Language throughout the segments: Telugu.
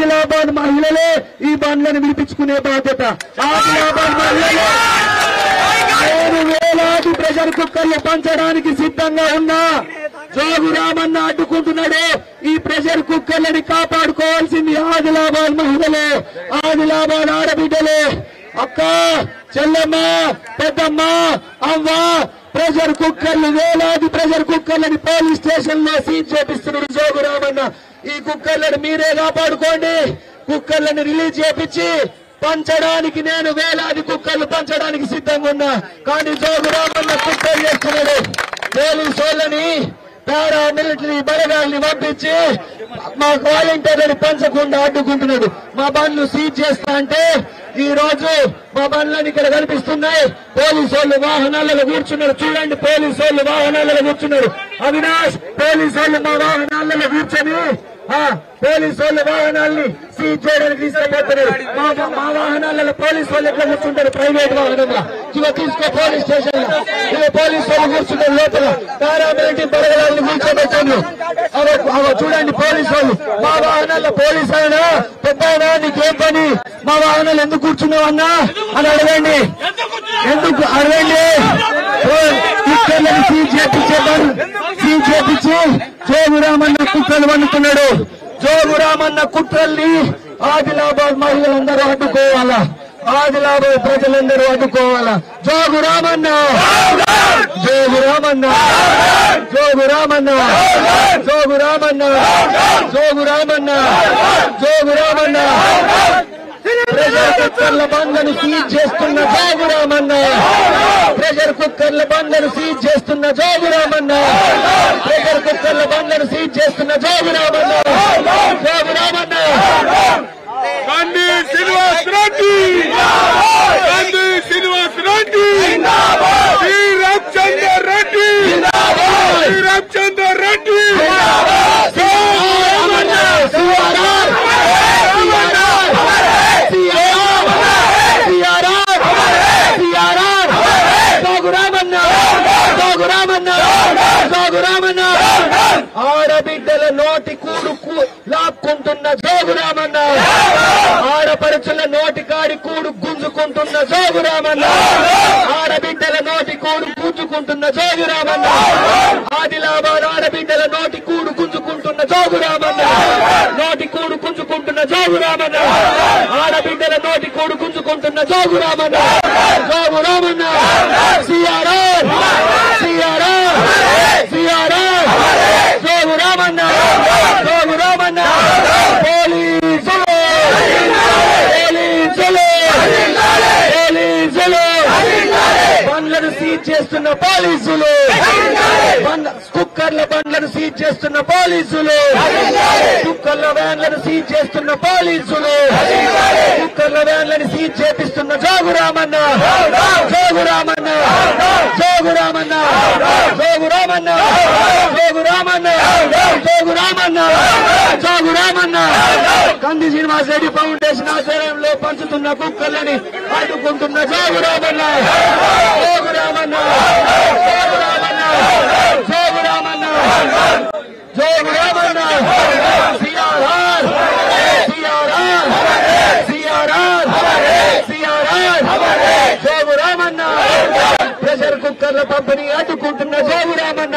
ఆదిలాబాద్ మహిళలే ఈ బండ్లను విడిపించుకునే బాధ్యత ఆదిలాబాద్ మహిళలే నేను వేలాది ప్రెషర్ కుక్కర్లు పంచడానికి సిద్ధంగా ఉన్నా జోగు రామన్న అడ్డుకుంటున్నాడు ఈ ప్రెషర్ కుక్కర్లని కాపాడుకోవాల్సింది ఆదిలాబాద్ మహిళలే ఆదిలాబాద్ ఆడబిడ్డలే అక్క చెల్లెమ్మ పెద్దమ్మ అవ్వ ప్రెషర్ కుక్కర్లు వేలాది ప్రెషర్ కుక్కర్లని పోలీస్ స్టేషన్ లో సీజ్ చేపిస్తున్నాడు జోగు రామన్న ఈ కుక్కర్లను మీరే కాపాడుకోండి కుక్కర్లను రిలీజ్ చేపించి పంచడానికి నేను వేలాది కుక్కర్లు పంచడానికి సిద్ధంగా ఉన్నా కానీ జోగు రామన్న కుక్కర్ చేస్తున్నాడు పోలీసు వాళ్ళని పారా మిలిటరీ బలగాల్ని పంపించి మా వాలంటీర్లని పంచకుండా అడ్డుకుంటున్నాడు మా బండ్లు సీజ్ చేస్తా అంటే ఈ రోజు మా బండ్లని ఇక్కడ కనిపిస్తున్నాయి పోలీసు వాళ్ళు వాహనాలలో కూర్చున్నారు చూడండి పోలీసు వాళ్ళు వాహనాలలో కూర్చున్నారు అవినాష్ పోలీసు వాళ్ళు మా వాహనాలలో కూర్చొని ఆ, పోలీసు వాళ్ళ వాహనాల్ని సీజ్ చేయడానికి తీసుకుపోతున్నారు మా మా వాహనాలలో పోలీసు వాళ్ళు ఎట్లా కూర్చుంటారు ప్రైవేట్ వాహనంలో ఇక తీసుకో పోలీస్ స్టేషన్ లో ఇక పోలీసు వాళ్ళు కూర్చుంటారు లోపల పారామిలిటరీ బలగాలను కూర్చోబెట్టాను అవ అవ చూడండి పోలీసు వాళ్ళు మా వాహనాల్లో పోలీసు అయినా పెద్ద అయినా నీకేం పని మా వాహనాలు ఎందుకు కూర్చున్నావు అన్నా అని అడగండి ఎందుకు అడగండి కుక్కర్లను సీజ్ చేపించేద్దాం సీజ్ చేపించి జోగురామన్న కుక్కలు వండుతున్నాడు జోగురామన్న కుట్రల్ని ఆదిలాబాద్ మహిళలందరూ అడ్డుకోవాలా ఆదిలాబాద్ ప్రజలందరూ అడ్డుకోవాలా జోగురామన్న జోగురామన్న జోగురామన్న జోగురామన్న జోగురామన్న జోగురామన్న ప్రెషర్ కుక్కర్ల బండ్లను సీజ్ చేస్తున్న జోగురామన్న ప్రెషర్ కుక్కర్ల బండ్లను సీజ్ చేస్తున్న జోగురామన్న ప్రెషర్ కుక్కర్ల బండ్లను సీజ్ చేస్తున్న Jogu Ramanna Jogu Ramanna Gandhi Srinivas Reddy Gandhi Srinivas Reddy Shri Ramachandar Reddy Shri Ramachandar Reddy Jogu Ramanna CRR CRR CRR Jogu Ramanna Jogu Ramanna Jogu Ramanna ఆడబిడ్డల నోటి కూడు కూ- లాక్కుంటున్న జోగురామన్న ఆడపడుచుల నోటి కాడి కూడు గుంజుకుంటున్న జోగురామన్న ఆడబిడ్డల నోటి కూడు గుంజుకుంటున్న జోగురామన్న ఆదిలాబాద్ ఆడబిడ్డల నోటి కూడు గుంజుకుంటున్న జోగురామన్న నోటి కూడు గుంజుకుంటున్న జోగురామన్న ఆడబిడ్డల నోటి కూడు గుంజుకుంటున్న Jogu Ramanna Jogu Ramanna CRR CRR CRR Jogu Ramanna Jogu Ramanna పోలీసులు పోలీసులు పోలీసులు బండ్లను సీజ్ చేస్తున్న పోలీసులు బండ్ల- కుక్కర్ల బండ్లను సీజ్ చేస్తున్న పోలీసులు కుక్కర్ల వ్యాన్లను సీజ్ చేస్తున్న పోలీసులు కుక్కర్ల వ్యాన్లను సీజ్ చేపిస్తున్న జోగురామన్న జోగురామన్న జోగురామన్న జోగురామన్న జోగురామన్న జోగురామన్న జోగురామన్న కంది శ్రీనివాస్ రెడ్డి ఫౌండేషన్ ఆధ్వర్యంలో పంచుతున్న కుక్కర్లని అడ్డుకుంటున్న Jogu Ramanna Jogu Ramanna Jogu Ramanna Jogu Ramanna Jogu Ramanna CRR CRR CRR CRR Jogu Ramanna pressure కుక్కర్ల పంపిణీ అడ్డుకుంటున్న జోగురామన్న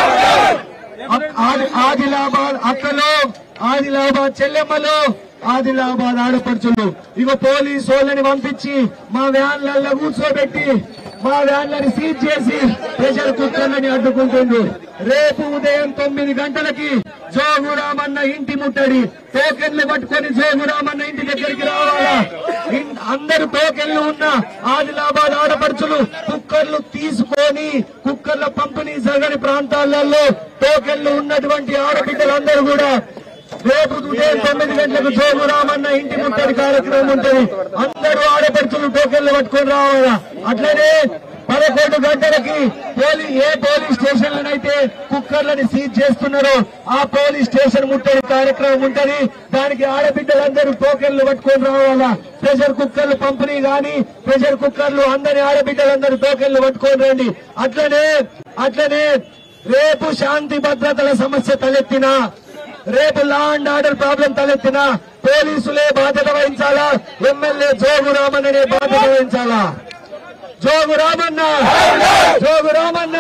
ఆది- ఆదిలాబాద్ అక్కలు ఆదిలాబాద్ చెల్లెమ్మలు ఆదిలాబాద్ ఆడపడుచులు ఇక పోలీసు వాళ్ళని పంపించి మా వ్యాన్లలో కూర్చోబెట్టి మా వ్యాన్లని సీజ్ చేసి ప్రెషర్ కుక్కర్లని అడ్డుకుంటుండ్రు రేపు ఉదయం తొమ్మిది గంటలకి జోగురామన్న ఇంటి ముట్టడి టోకెన్లు పట్టుకొని జోగురామన్న ఇంటి దగ్గరికి రావాలా ఇన్- అందరు టోకెన్లు ఉన్న ఆదిలాబాద్ ఆడపడుచులు కుక్కర్లు తీసుకొని కుక్కర్ల పంపిణీ జరగని ప్రాంతాలలో టోకెన్లు ఉన్నటువంటి ఆడబిడ్డలందరూ కూడా రేపు ఉదయం తొమ్మిది గంటలకు జోగురామన్న ఇంటి ముట్టడి కార్యక్రమం ఉంటుంది అందరూ ఆడపడుచులు టోకెన్లు పట్టుకొని రావాలా అట్లనే పదకొండు గంటలకి పోలీ ఏ పోలీస్ స్టేషన్లనైతే కుక్కర్లని సీజ్ చేస్తున్నారో ఆ పోలీస్ స్టేషన్ ముట్టడి కార్యక్రమం ఉంటది దానికి ఆడబిడ్డలందరూ టోకెన్లు పట్టుకొని రావాలా ప్రెషర్ కుక్కర్లు పంపిణీ గాని ప్రెషర్ కుక్కర్లు అందని ఆడబిడ్డలందరూ టోకెన్లు పట్టుకొని రండి అట్లనే అట్లనే రేపు శాంతి భద్రతల సమస్య తలెత్తినా రేపు లా అండ్ ఆర్డర్ ప్రాబ్లం తలెత్తినా పోలీసులే బాధ్యత వహించాలా ఎమ్మెల్యే జోగు రామన్ననే బాధ్యత వహించాలా జోగు రామన్న జోగు రామన్న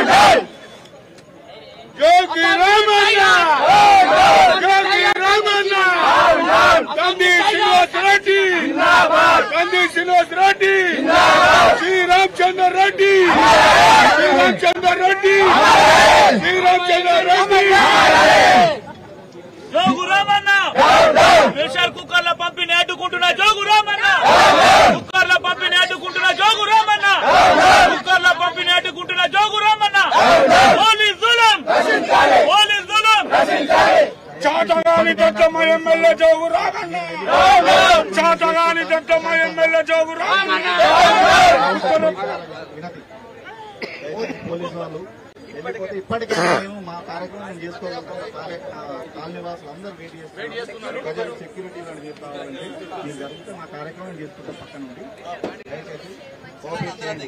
జోగి రామన్న జోగి రామన్న కంది శ్రీనివాస్ రెడ్డి కంది శ్రీనివాస్ రెడ్డి శ్రీరామచంద్ర రెడ్డి శ్రీరామచంద్ర రెడ్డి శ్రీరామచంద్ర రెడ్డి జోగు రామన్న ప్రెషర్ కుక్కర్ల పంపిణీ అడ్డుకుంటున్న జోగు రామన్న కుక్కర్ల పంపిణీ అడ్డుకుంటున్న జోగు రామన్న కుక్కర్ల పంపిణీ అడ్డుకుంటున్న జోగు రామన్న పోలీస్ జులం పోలీస్ జులం చాతగాని దత్తమ్మ ఎమ్మెల్యే జోగు రామన్న చాతగాని దత్తమ్మ ఎమ్మెల్యే జోగు రామన్న పోలీసు వాళ్ళు వెళ్ళిపోతే ఇప్పటికే మేము మా కార్యక్రమం చేసుకోగలుగుతాం మా కార్య- ఆ, కాలనీ వాసులు అందరూ వెయిట్ చేస్తున్నారు ప్రజలు సెక్యూరిటీ వాళ్ళు చెప్పాలంటే మీరు జరిగితే మా కార్యక్రమం చేసుకుంటాం పక్క నుండి దయచేసి కోఆపరేట్ చేయండి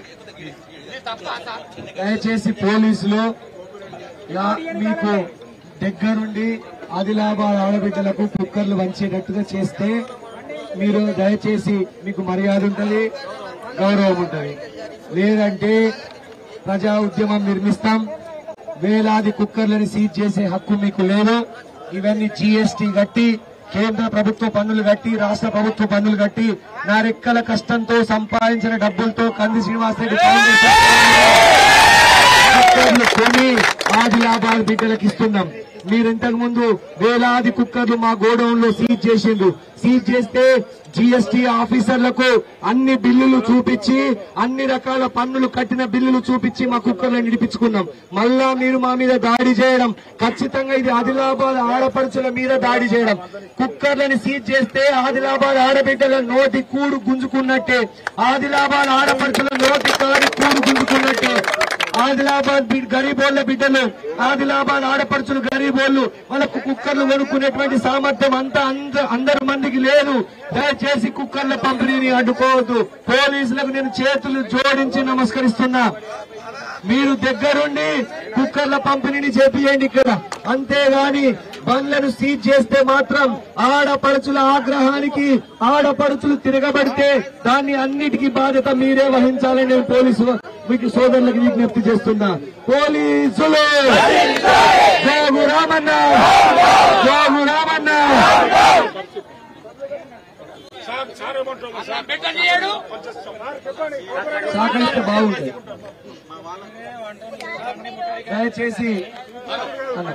దయచేసి పోలీసులు యా- మీకు దగ్గరుండి ఆదిలాబాద్ ఆడబిడ్డలకు కుక్కర్లు వంచేటట్టుగా చేస్తే మీరు దయచేసి మీకు మర్యాద ఉంటుంది గౌరవం ఉంటుంది లేదంటే ప్రజా ఉద్యమం నిర్మిస్తాం వేలాది కుక్కర్లను సీజ్ చేసే హక్కు మీకు లేదు ఇవన్నీ జీఎస్టీ కట్టి కేంద్ర ప్రభుత్వ పన్నులు కట్టి రాష్ట్ర ప్రభుత్వ పన్నులు కట్టి నా రెక్కల కష్టంతో సంపాదించిన డబ్బులతో కంది శ్రీనివాసరెడ్డి ఫౌండేషన్ కుక్కర్లు కొని ఆదిలాబాద్ బిడ్డలకు ఇస్తున్నాం మీరు ఇంతకు ముందు వేలాది కుక్కర్లు మా గోడౌన్ లో సీజ్ చేసిండ్రు సీజ్ చేస్తే జీఎస్టీ ఆఫీసర్లకు అన్ని బిల్లులు చూపించి అన్ని రకాల పన్నులు కట్టిన బిల్లులు చూపించి మా కుక్కర్లను నిడిపించుకున్నాం మళ్ళా మీరు మా మీద దాడి చేయడం ఖచ్చితంగా ఇది ఆదిలాబాద్ ఆడపడుచుల మీద దాడి చేయడం కుక్కర్లను సీజ్ చేస్తే ఆదిలాబాద్ ఆడబిడ్డల నోటి కూడు గుంజుకున్నట్టే ఆదిలాబాద్ ఆడపడుచుల నోటి కాడి కూడు గుంజుకున్నట్టే ఆదిలాబాద్ బి- గరీబోళ్ల బిడ్డలు ఆదిలాబాద్ ఆడపడుచులు గరీబోళ్లు వాళ్ళకు కుక్కర్లు కొనుక్కునేటువంటి సామర్థ్యం అంతా అంద- అందరి మందికి లేదు దయచేసి కుక్కర్ల పంపిణీని అడ్డుకోవద్దు పోలీసులకు నేను చేతులు జోడించి నమస్కరిస్తున్నా మీరు దగ్గరుండి కుక్కర్ల పంపిణీని చేపియండి ఇక్కడ అంతేగాని బండ్లను సీజ్ చేస్తే మాత్రం ఆడపడుచుల ఆగ్రహానికి ఆడపడుచులు తిరగబడితే దాన్ని అన్నిటికీ బాధ్యత మీరే వహించాలని నేను పోలీసు మీకు సోదరులకు విజ్ఞప్తి చేస్తున్నా పోలీసులు జోగు రామన్న జోగు రామన్న సహకరిస్తే బాగుంటుంది దయచేసి అన్న.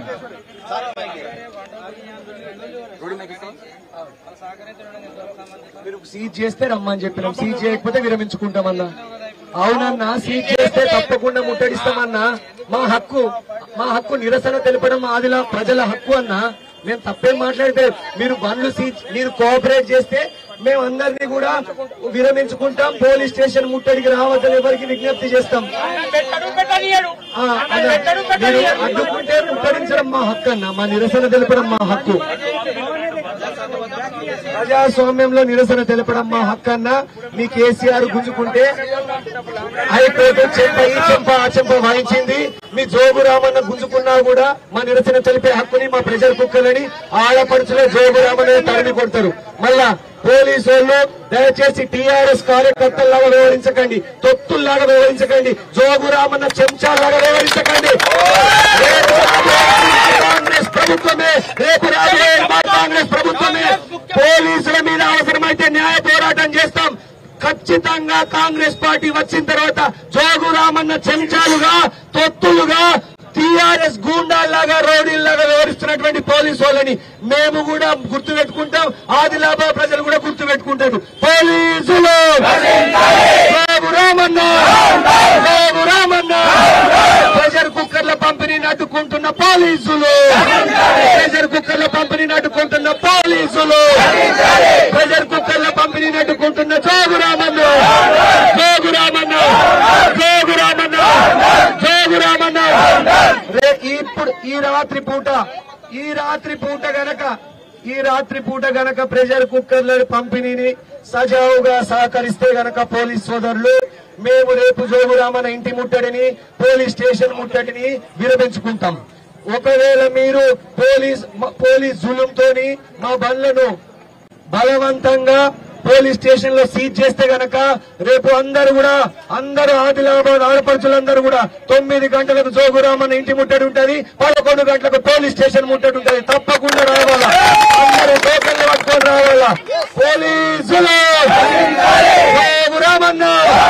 మీరు సీజ్ చేస్తే రమ్మని చెప్పినాం సీజ్ చేయకపోతే విరమించుకుంటామన్నా అవునన్నా సీజ్ చేస్తే తప్పకుండా ముట్టడిస్తామన్నా మా హక్కు మా హక్కు నిరసన తెలపడం ఆదిలా ప్రజల హక్కు అన్నా మేము తప్పేం మాట్లాడితే మీరు బండ్లు సీజ్ మీరు కోఆపరేట్ చేస్తే మేము అందరినీ కూడా విరమించుకుంటాం పోలీస్ స్టేషన్ ముట్టడికి రావద్దని ఎవరికి విజ్ఞప్తి చేస్తాం పెట్టడు పెట్టనీయడు ఆ, అదే. మీరు అడ్డుకుంటే ముట్టడించడం మా హక్కు అన్న మా నిరసన తెలపడం మా హక్కు ప్రజాస్వామ్యంలో నిరసన తెలపడం మా హక్కు అన్న మీ కేసీఆర్ గుంజుకుంటే హైకోర్టు చెంప ఈ చెంప ఆ చెంప వాయించింది మీ జోగు రామన్న గుంజుకున్నా కూడా మా నిరసన తెలిపే హక్కుని మా ప్రజల కుక్కలని ఆడపడుచులే జోగు రామన్న తరిమి కొడతారు మళ్ళా పోలీసు వాళ్ళు దయచేసి టీఆర్ఎస్ కార్యకర్తల్లాగా వ్యవహరించకండి తొత్తుల్లాగా వ్యవహరించకండి జోగు రామన్న చెంచాలాగా వ్యవహరించకండి రేపు రాబోయే కాంగ్రెస్ ప్రభుత్వమే రేపు రాబోయే మా కాంగ్రెస్ ప్రభుత్వమే పోలీసుల మీద అవసరమైతే న్యాయ పోరాటం చేస్తాం ఖచ్చితంగా కాంగ్రెస్ పార్టీ వచ్చిన తర్వాత జోగు రామన్న చెంచాలుగా తొత్తులుగా టీఆర్ఎస్ గూండాల్లాగా రౌడీల్లాగా వ్యవహరిస్తున్నటువంటి పోలీసు వాళ్ళని మేము కూడా గుర్తు పెట్టుకుంటాం ఆదిలాబాద్ ప్రజలు కూడా గుర్తు పెట్టుకుంటారు పోలీసులు జోగు రామన్న జోగు రామన్న ప్రెషర్ కుక్కర్ల పంపిణీని అడ్డుకుంటున్న పోలీసులు ప్రెషర్ కుక్కర్ల పంపిణీని అడ్డుకుంటున్న పోలీసులు ప్రెషర్ కుక్కర్ల పంపిణీని అడ్డుకుంటున్న జోగు రామన్న జోగు రామన్న జోగు రామన్న జోగు రామన్న రే- ఇప్పుడు ఈ రాత్రి పూట ఈ రాత్రి పూట గనక ఈ రాత్రి పూట గనక ప్రెషర్ కుక్కర్ల పంపిణీని సజావుగా సహకరిస్తే గనక పోలీస్ సోదరులు మేము రేపు జోగురామన్న ఇంటి ముట్టడిని పోలీస్ స్టేషన్ ముట్టడిని విరమించుకుంటాం ఒకవేళ మీరు పోలీస్ మ- పోలీస్ జులుంతోని మా బండ్లను బలవంతంగా పోలీస్ స్టేషన్ లో సీజ్ చేస్తే గనక రేపు అందరూ కూడా అందరూ ఆదిలాబాద్ ఆడపడుచులందరూ కూడా తొమ్మిది గంటలకు జోగురామన్న ఇంటి ముట్టడి ఉంటది పదకొండు గంటలకు పోలీస్ స్టేషన్ ముట్టడి ఉంటది తప్పకుండా రావాలా అందరూ టోకన్లు పట్టుకొని రావాలా పోలీసులు జోగురామన్న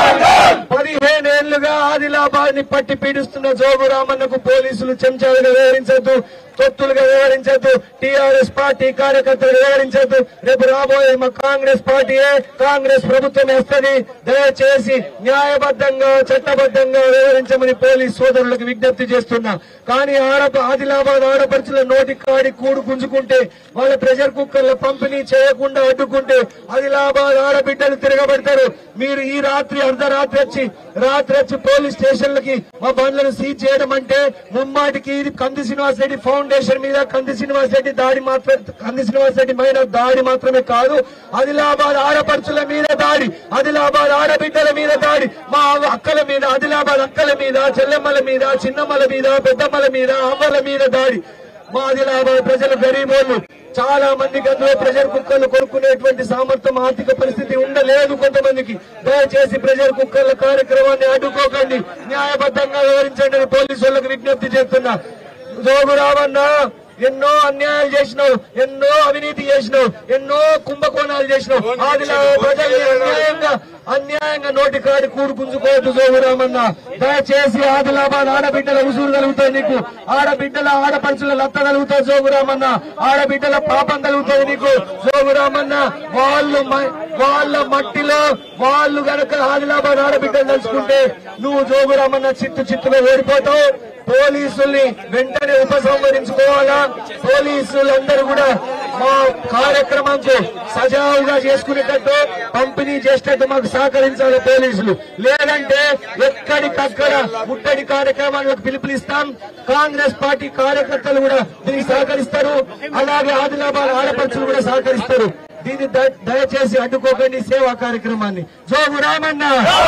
పదిహేనేళ్లుగా ఆదిలాబాద్ ని పట్టి పీడిస్తున్న జోగురామన్నకు పోలీసులు చెంచాలుగా వ్యవహరించద్దు తొత్తులుగా వ్యవహరించద్దు టీఆర్ఎస్ పార్టీ కార్యకర్తలు వ్యవహరించద్దు రేపు రాబోయే మా కాంగ్రెస్ పార్టీయే కాంగ్రెస్ ప్రభుత్వం వేస్తుంది దయచేసి న్యాయబద్ధంగా చట్టబద్ధంగా వ్యవహరించమని పోలీస్ సోదరులకు విజ్ఞప్తి చేస్తున్నా కానీ ఆడ ఆదిలాబాద్ ఆడపడుచుల నోటి కాడి కూడు గుంజుకుంటే వాళ్ళ ప్రెషర్ కుక్కర్ల పంపిణీ చేయకుండా అడ్డుకుంటే ఆదిలాబాద్ ఆడబిడ్డలు తిరగబడతారు మీరు ఈ రాత్రి అర్ధరాత్రి వచ్చి రాత్రి వచ్చి పోలీస్ స్టేషన్లకి మా బండ్లను సీజ్ చేయడం అంటే ముమ్మాటికి ఇది కంది శ్రీనివాస్ రెడ్డి ఫౌండేషన్ మీద కంది శ్రీనివాస్ రెడ్డి దాడి మాత్రం కంది శ్రీనివాస్ రెడ్డి మీద దాడి మాత్రమే కాదు ఆదిలాబాద్ ఆడపడుచుల మీద దాడి ఆదిలాబాద్ ఆడబిడ్డల మీద దాడి మా అక్కల మీద ఆదిలాబాద్ అక్కల మీద చెల్లెమ్మల మీద చిన్నమ్మల మీద పెద్దమ్మల మీద అమ్మల మీద దాడి మా ఆదిలాబాద్ ప్రజలు గరీబోళ్ళు చాలా మందికి అందులో ప్రెషర్ కుక్కర్లు కొనుక్కునేటువంటి సామర్థ్యం ఆర్థిక పరిస్థితి ఉండలేదు కొంతమందికి దయచేసి ప్రెషర్ కుక్కర్ల కార్యక్రమాన్ని అడ్డుకోకండి న్యాయబద్ధంగా వివరించండి అని పోలీసు వాళ్ళకి విజ్ఞప్తి చేస్తున్నా జోగు రావన్నా ఎన్నో అన్యాయాలు చేసినావు ఎన్నో అవినీతి చేసినావు ఎన్నో కుంభకోణాలు చేసినావు ఆదిలాబాద్ ప్రజల్ని అన్యాయంగా అన్యాయంగా నోటి కాడి కూడు గుంజుకోవద్దు జోగురామన్న దయచేసి ఆదిలాబాద్ ఆడబిడ్డల ఉసూరు కలుగుతాయి నీకు ఆడబిడ్డల ఆడపడుచుల లత్త కలుగుతాయి జోగురామన్న ఆడబిడ్డల పాపం కలుగుతుంది నీకు జోగురామన్న వాళ్ళు మ- వాళ్ళ మట్టిలో వాళ్ళు గనక ఆదిలాబాద్ ఆడబిడ్డలు తలుచుకుంటే నువ్వు జోగురామన్న చిత్తు చిత్తులో ఓడిపోతావు పోలీసుల్ని వెంటనే ఉపసంహరించుకోవాలా పోలీసులందరూ కూడా మా కార్యక్రమంకు సజావుగా చేసుకునేటట్టు పంపిణీ చేసేటట్టు మాకు సహకరించాలి పోలీసులు లేదంటే ఎక్కడికక్కడ ముట్టడి కార్యక్రమాలకు పిలుపునిస్తాం కాంగ్రెస్ పార్టీ కార్యకర్తలు కూడా దీనికి సహకరిస్తారు అలాగే ఆదిలాబాద్ ఆడపడుచులు కూడా సహకరిస్తారు దీన్ని ద- దయచేసి అడ్డుకోకండి సేవా కార్యక్రమాన్ని జోగు రామన్న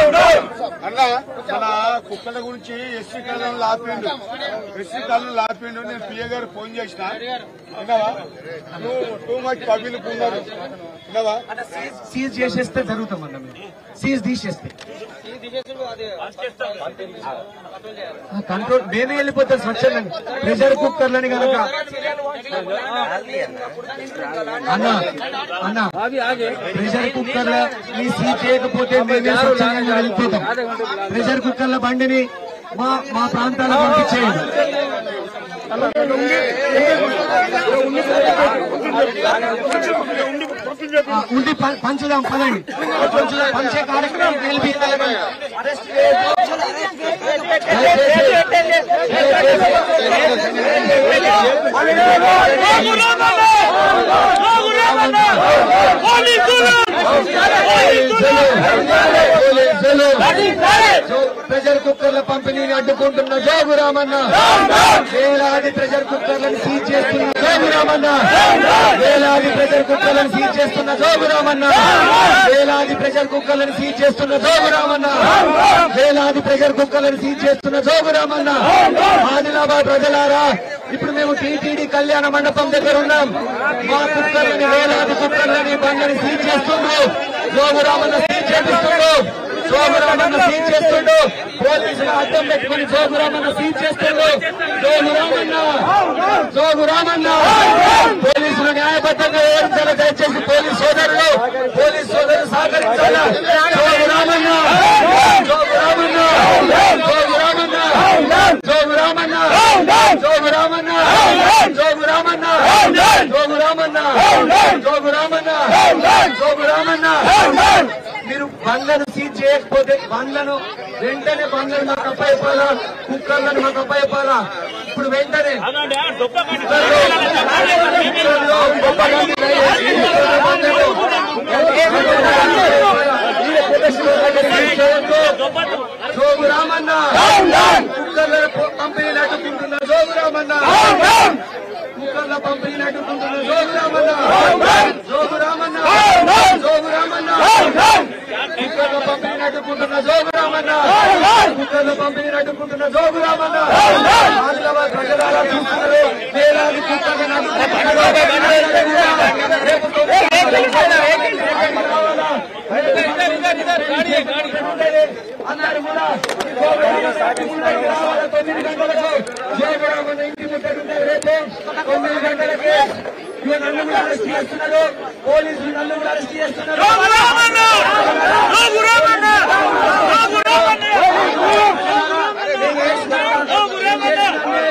అన్న మన కుక్కల గురించి ఎస్సీ కళ్ళను లాపిండు ఎస్సీ కళ్ళను లాపిండు నేను పిఏ గారు ఫోన్ చేసిన విన్నావా నువ్వు టూ మచ్ పబ్లిక్ ఉన్నారు విన్నావా సీజ్ చేసేస్తే జరుగుతామన్న మేము సీజ్ తీసేస్తే ఆ, కంట్రోల్ మేమే వెళ్ళిపోతాం స్వచ్ఛంగా ప్రెషర్ కుక్కర్లని కనుక అన్న అన్న ప్రెషర్ కుక్కర్ల ని సీజ్ చేయకపోతే మేమే స్వచ్ఛంగా వెళ్ళిపోతాం ప్రెషర్ కుక్కర్ల బండిని మా మా ప్రాంతాలకు పంపించేయండి ఆ, ఉండి ప- పంచుదాం పదండి పంచుదాం పంచే కార్యక్రమం నిలిపిస్తాను ప్రెషర్ కుక్కర్ల పంపిణీని అడ్డుకుంటున్న జోగు రామన్న వేలాది ప్రెషర్ కుక్కర్లను సీజ్ చేస్తున్న జోగు రామన్న వేలాది ప్రెషర్ కుక్కర్లను సీజ్ చేస్తున్న జోగు రామన్న వేలాది ప్రెషర్ కుక్కర్లను సీజ్ చేస్తున్న జోగు రామన్న వేలాది ప్రెషర్ కుక్కర్లను సీజ్ చేస్తున్న జోగు రామన్న ఆదిలాబాద్ ప్రజలారా ఇప్పుడు మేము టీటీడీ కళ్యాణ మండపం దగ్గర ఉన్నాం మా కుక్కర్లని వేలాది కుక్కర్లని బండ్లని సీజ్ చేస్తుండ్రు జోగురామన్న సీజ్ చేపిస్తుండ్రు జోగురామన్న సీజ్ చేస్తుండు పోలీసులు అడ్డం పెట్టుకుని జోగురామన్న సీజ్ చేస్తుండు జోగురామన్న జోగురామన్న పోలీసులు న్యాయబద్ధంగా వివరించాలి దయచేసి పోలీస్ సోదరులు పోలీస్ సోదరులు సహకరించాలా జోగురామన్న జోగురామన్న జోగురామన్న జోగురామన్న జోగురామన్న జోగురామన్న జోగురామన్న జోగురామన్న జోగురామన్న మీరు బండ్లను సీజ్ చేయకపోతే బండ్లను వెంటనే బండ్లను మాకు అప్పయిపోవాలా కుక్కర్లను మాకు అప్పయిపోవాలా ఇప్పుడు వెంటనే కుక్కర్లు, గొప్పగాన్ని దయచేసి కుక్కర్ల బండ్లను జోగు రామన్న కుక్కర్ల పంపిణీని అడ్డుకుంటున్న జోగు రామన్న కుక్కర్ల పంపిణీని అడ్డుకుంటున్న జోగు రామన్న జోగు రామన్న జోగు రామన్న కుక్కర్ల పంపిణీని అడ్డుకుంటున్న జోగు రామన్న కుక్కర్ల పంపిణీని అడ్డుకుంటున్న జోగు రామన్న ఆదిలాబాద్ ప్రజలారా చూస్తున్నారు వేలాది కుక్కర్లను అడ్డుకుంటున్న రేపు అందరూ కూడా ఇంటికి రావాలి తొమ్మిది గంటలకు జోగురామన్న ఇంటి ముట్టడుంటే రేపు తొమ్మిది గంటలకి ఇక నన్ను కూడా అరెస్ట్ చేస్తున్నారు పోలీసులు నన్ను కూడా అరెస్ట్ చేస్తున్నారు జోగు రామన్న జోగు రామన్న జోగు రామన్న జోగు రామన్న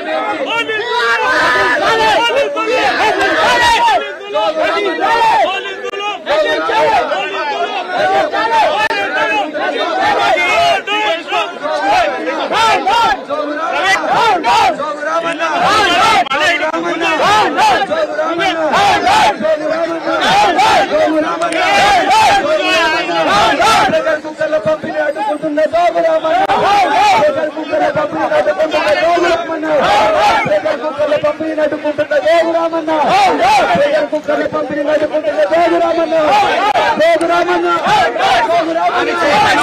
ప్రజల కుక్కర్ల పంపిణీ అడ్డుకుంటున్న జోగురామన్న ప్రజల కుక్కర్ల పంపిణీ అడ్డుకుంటున్న జోగురామన్న ప్రజల కుక్కర్ల పంపిణీ అడ్డుకుంటున్న జోగురామన్న ప్రజల కుక్కర్ల పంపిణీ అడ్డుకుంటున్న జోగురామన్న జోగురామన్న జోగురామన్న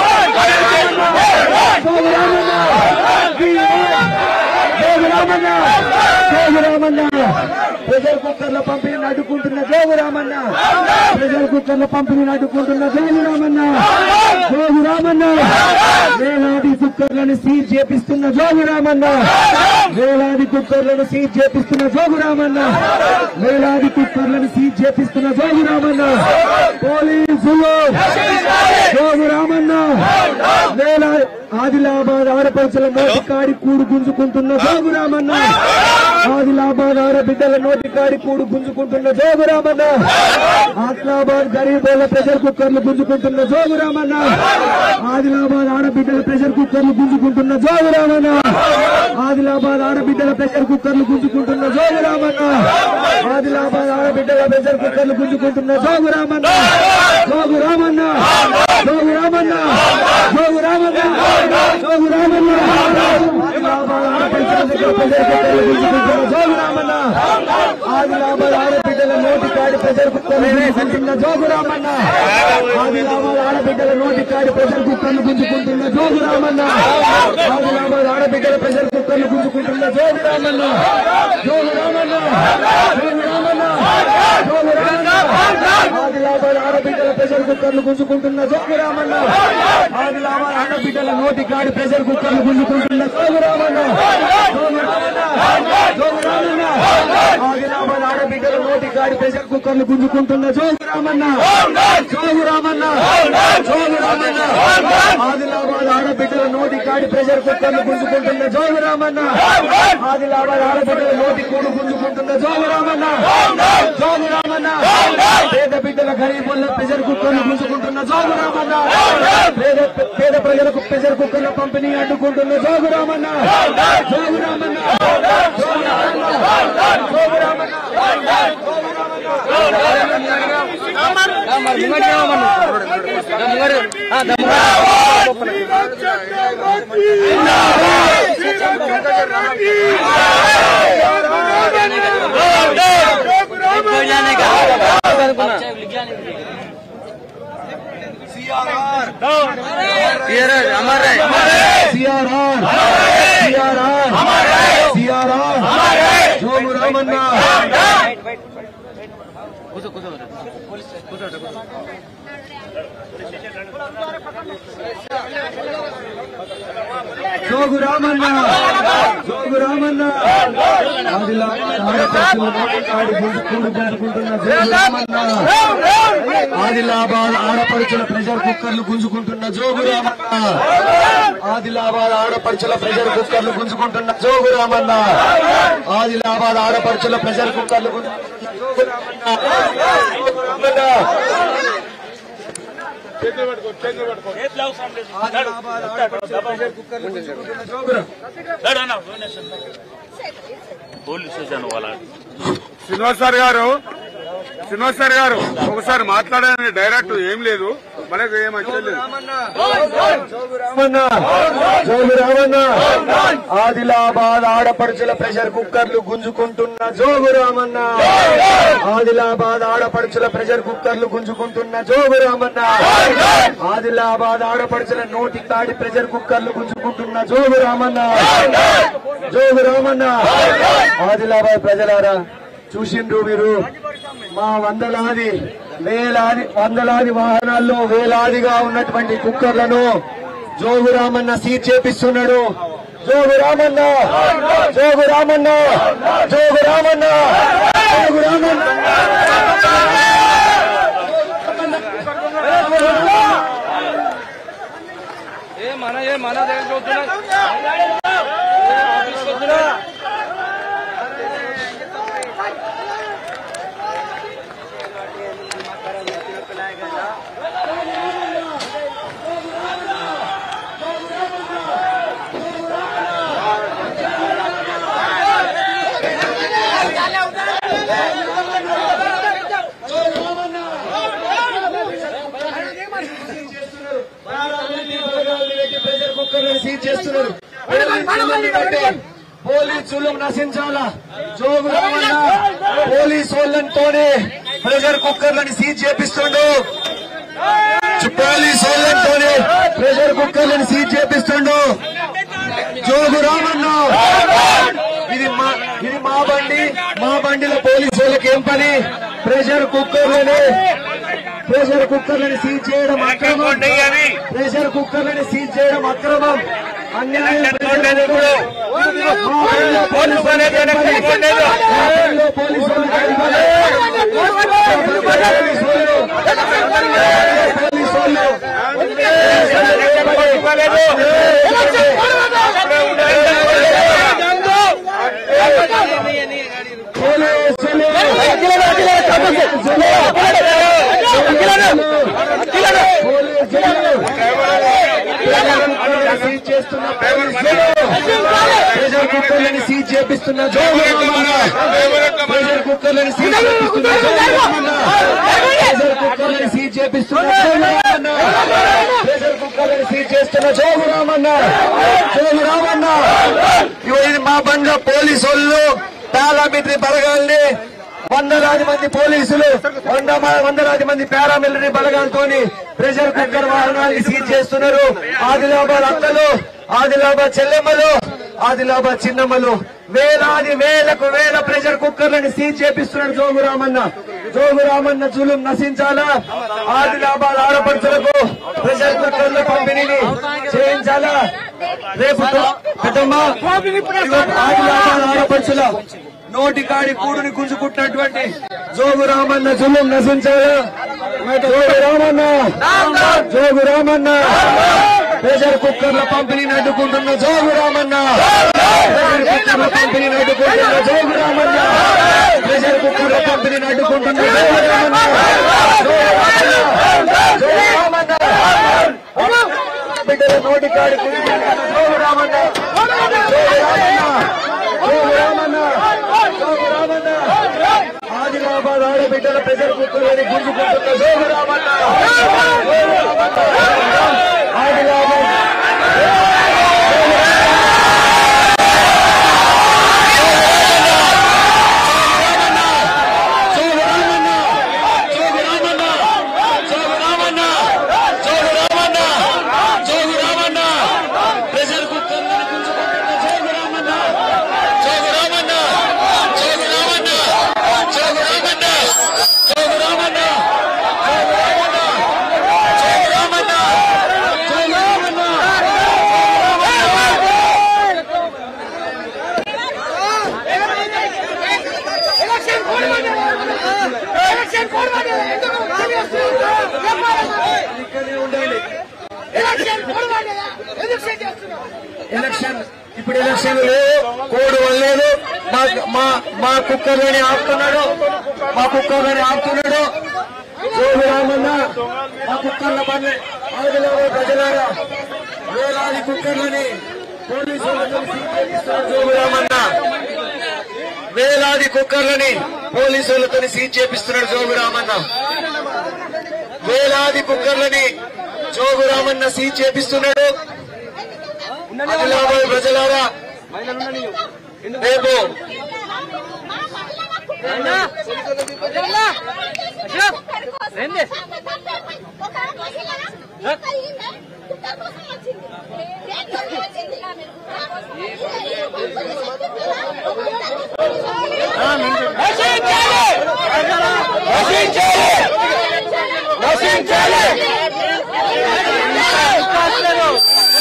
జోగురామన్న జోగురామన్న జోగురామన్న ప్రజల కుక్కర్ల పంపిణీని అడ్డుకుంటున్న జోగురామన్న ప్రజల కుక్కర్ల పంపిణీని అడ్డుకుంటున్న జోగురామన్న జోగురామన్న వేలాది కుక్కర్లను సీజ్ చేపిస్తున్న జోగురామన్న వేలాది కుక్కర్లను సీజ్ చేపిస్తున్న జోగురామన్న వేలాది కుక్కర్లను సీజ్ చేపిస్తున్న జోగురామన్న పోలీసులు జోగురామన్న వేల ఆదిలాబాద్ ఆడపడుచుల నోటి కాడి కూడు గుంజుకుంటున్న జోగురామన్న ఆదిలాబాద్ ఆడబిడ్డల నోటి కాడి కూడు గుంజుకుంటున్న జోగురామన్న ఆదిలాబాద్ గరీబోల ప్రెషర్ కుక్కర్లు గుంజుకుంటున్న జోగురామన్న ఆదిలాబాద్ ఆడబిడ్డల ప్రెషర్ కుక్కర్లు గుంజుకుంటున్న జోగురామన్న ఆదిలాబాద్ ఆడబిడ్డల ప్రెషర్ కుక్కర్లు గుంజుకుంటున్న జోగురామన్న ఆదిలాబాద్ ఆడబిడ్డల ప్రెషర్ కుక్కర్లు గుంజుకుంటున్న జోగురామన్న జోగురామన్న జోగురామన్న జోగురామన్న జోగురామన్న ఆదిలాబాద్ ఆడబిడ్డల దగ్గర ప్రెషర్ కుక్కర్లు గుంజుకుంటున్న జోగురామన్న ఆదిలాబాద్ ఆడబిడ్డల నోటి కాడి ప్రెషర్ కుక్కర్లు గుంజుకుంటున్న జోగురామన్న ఆదిలాబాద్ ఆడబిడ్డల నోటి కాడి ప్రెషర్ కుక్కర్లు గుంజుకుంటున్న జోగురామన్న ఆదిలాబాద్ ఆడబిడ్డల ప్రెషర్ కుక్కర్లు గుంజుకుంటున్న జోగురామన్న జోగురామన్న జోగురామన్న జోగురామన్న ఆదిలాబాద్ ఆడబిడ్డల ప్రెషర్ కుక్కర్లు గుంజుకుంటున్న జోగురామన్న ఆదిలాబాద్ ఆడబిడ్డల నోటి కాడి ప్రెషర్ కుక్కర్లు గుంజుకుంటున్న జోగురామన్న జోగురామన్న జోగురామన్న ఆదిలాబాద్ ఆడబిడ్డల నోటి కాడి ప్రెషర్ కుక్కర్లు గుంజుకుంటున్న జోగురామన్న జోగురామన్న జోగురామన్న ఆదిలాబాద్ ఆడబిడ్డల నోటి కాడి ప్రెషర్ కుక్కర్లు గుంజుకుంటున్న జోగురామన్న ఆదిలాబాద్ ఆడబిడ్డల నోటి కూడు గుంజుకుంటున్న జోగురామన్న జోగురామన్న పేద బిడ్డల గరీబుల ప్రెషర్ కుక్కర్లు గుంజుకుంటున్న జోగురామన్న పేద పేద ప్రజలకు ప్రెషర్ కుక్కర్ల పంపిణీ అడ్డుకుంటున్న Jogu Ramanna Jogu Ramanna Jogu Ramanna Jogu Ramanna CRR CRR CRR Jogu Ramanna Jogu Ramanna Jogu Ramanna ఆదిలా ఆడపడుచుల నోటి కాడి గుంజుకుంటూ గుంజుకుంటున్న జోగురామన్న ఆదిలాబాద్ ఆడపడుచుల ప్రెషర్ కుక్కర్లు గుంజుకుంటున్న జోగురామన్న ఆదిలాబాద్ ఆడపడుచుల ప్రెషర్ కుక్కర్లు గుంజుకుంటున్న జోగురామన్న ఆదిలాబాద్ ఆడపడుచుల ప్రెషర్ కుక్కర్లు గుంజుకుంటున్న జోగురామన్న చేతులు పట్టుకో చేతులు పట్టుకో ఆదిలాబాద్ ఆడపడుచుల ప్రెషర్ కుక్కర్లు గుంజుకుంటున్న జోగురామన్న పోలీస్ స్టేషన్ వాళ్ళ శ్రీనివాస్ సార్ గారు శ్రీనివాస్ సార్ గారు ఒకసారి మాట్లాడని డైరెక్ట్ ఏం లేదు మనకు ఏం వచ్చలేదు జోగురామన్న జోగురామన్న ఆదిలాబాద్ ఆడపడుచుల ప్రెషర్ కుక్కర్లు గుంజుకుంటున్న జోగురామన్న ఆదిలాబాద్ ఆడపడుచుల ప్రెషర్ కుక్కర్లు గుంజుకుంటున్న జోగురామన్న ఆదిలాబాద్ ఆడపడుచుల నోటి కాడి ప్రెషర్ కుక్కర్లు గుంజుకుంటున్న జోగురామన్న జోగురామన్న ఆదిలాబాద్ ప్రజలారా చూసిండ్రు మీరు మా వందలాది వేలాది వందలాది వాహనాల్లో వేలాదిగా ఉన్నటువంటి కుక్కర్లను జోగు రామన్న సీట్ చేపిస్తున్నాడు జోగు రామన్న జోగు రామన్న జోగు రామన్న జోగు రామన్న ఏ మన ఏ మన దగ్గర చూస్తున్నా ఆఫీస్కి వస్తున్నా ప్రెషర్ కుక్కర్లను సీజ్ చేస్తున్నారు పోలీసులు నశించాలా జోగు రామన్న పోలీసు వాళ్ళతోనే ప్రెషర్ కుక్కర్లను సీజ్ చేపిస్తుండు పోలీసు వాళ్ళతోనే ప్రెషర్ కుక్కర్లను సీజ్ చేపిస్తుండు జోగు రామన్న ఇది మా ఇది మా బండి మా బండిలో పోలీసు వాళ్ళకి ఏం పని ప్రెషర్ కుక్కర్లని ప్రెషర్ కుక్కర్లను సీజ్ చేయడం అక్రమం ప్రెషర్ కుక్కర్లను సీజ్ చేయడం అక్రమం అన్యాయం ఇప్పుడు పోలీసు వాళ్ళకి ఏం పని? రాష్ట్రంలో పోలీసు వాళ్ళకి ఏం పని? పోలీసు వాళ్ళు పోలీసు వాళ్ళు సీజ్ చేస్తున్న ప్రెషర్ కుక్కర్లని సీజ్ చేపిస్తున్న జోగు రామన్న ప్రెషర్ కుక్కర్లని సీజ్ చేపిస్తున్న జోగు రామన్న ప్రెషర్ కుక్కర్లని సీజ్ చేపిస్తున్న జోగు రామన్న ప్రెషర్ కుక్కర్లని సీజ్ చేస్తున్న జోగు రామన్న జోగు రామన్న ఇగో ఇది మా బండ పోలీసు వాళ్ళు పారామిలిటరీ బలగాల్ని వందలాది మంది పోలీసులు వంద మ- వందలాది మంది పారామిలిటరీ బలగాలతోని ప్రెషర్ కుక్కర్ వాహనాన్ని సీజ్ చేస్తున్నారు ఆదిలాబాద్ అక్కలు ఆదిలాబాద్ చెల్లెమ్మలు ఆదిలాబాద్ చిన్నమ్మలు వేలాది వేలకు వేల ప్రెషర్ కుక్కర్లను సీజ్ చేపిస్తున్నాడు జోగు రామన్న జోగు రామన్న జులుం నశించాలా ఆదిలాబాద్ ఆడపడుచులకు ప్రెషర్ కుక్కర్ల పంపిణీని చేయించాలా రేపు పెద్దమ్మ ఇదిగో ఆదిలాబాద్ ఆడపడుచుల నోటి కాడి కూడుని గుంజుకుంటున్నటువంటి జోగు రామన్న జులుం నశించాలా జోగు రామన్న జోగు రామన్న ప్రెషర్ కుక్కర్ల పంపిణీని అడ్డుకుంటున్న జోగు రామన్న ప్రెషర్ కుక్కర్ల పంపిణీని అడ్డుకుంటున్న జోగు రామన్న ప్రెషర్ కుక్కర్ల పంపిణీని అడ్డుకుంటున్న జోగు రామన్న జోగు రామన్న బిడ్డల నోటి కాడి గుంజుకుంటున్న జోగు రామన్న జోగు రామన్న జోగు రామన్న జోగు రామన్న ఆదిలాబాద్ ఆడబిడ్డల ప్రెషర్ కుక్కర్లని గుంజుకుంటున్న Jogu Ramanna Jogu Ramanna Adilabad election code election code ఎందుకు ఖాళీ వస్తుంది ఇక్కడే ఉండాలి ఎలక్షన్ కోడ్ ఎందుకు సెట్ చేస్తున్నావు ఎలక్షన్ ఇప్పుడు ఎలక్షన్ లేదు కోడ్ వల్లేదు మా మా మా కుక్కర్లని ఆపుతున్నాడు మా కుక్కర్లని ఆపుతున్నాడు జోగు రామన్న మా కుక్కర్ల పని ఆదిలాబాద్ ప్రజలారా వేలాది కుక్కర్లని పోలీసులతో సీజ్ చేపిస్తున్న జోగు రామన్న వేలాది కుక్కర్లని పోలీసులతో సీజ్ చేపిస్తున్నాడు జోగు రామన్న వేలాది కుక్కర్లని జోగు రామన్న సీజ్ చేపిస్తున్నాడు ఆదిలాబాద్ ప్రజలారా రేపు నశించాలి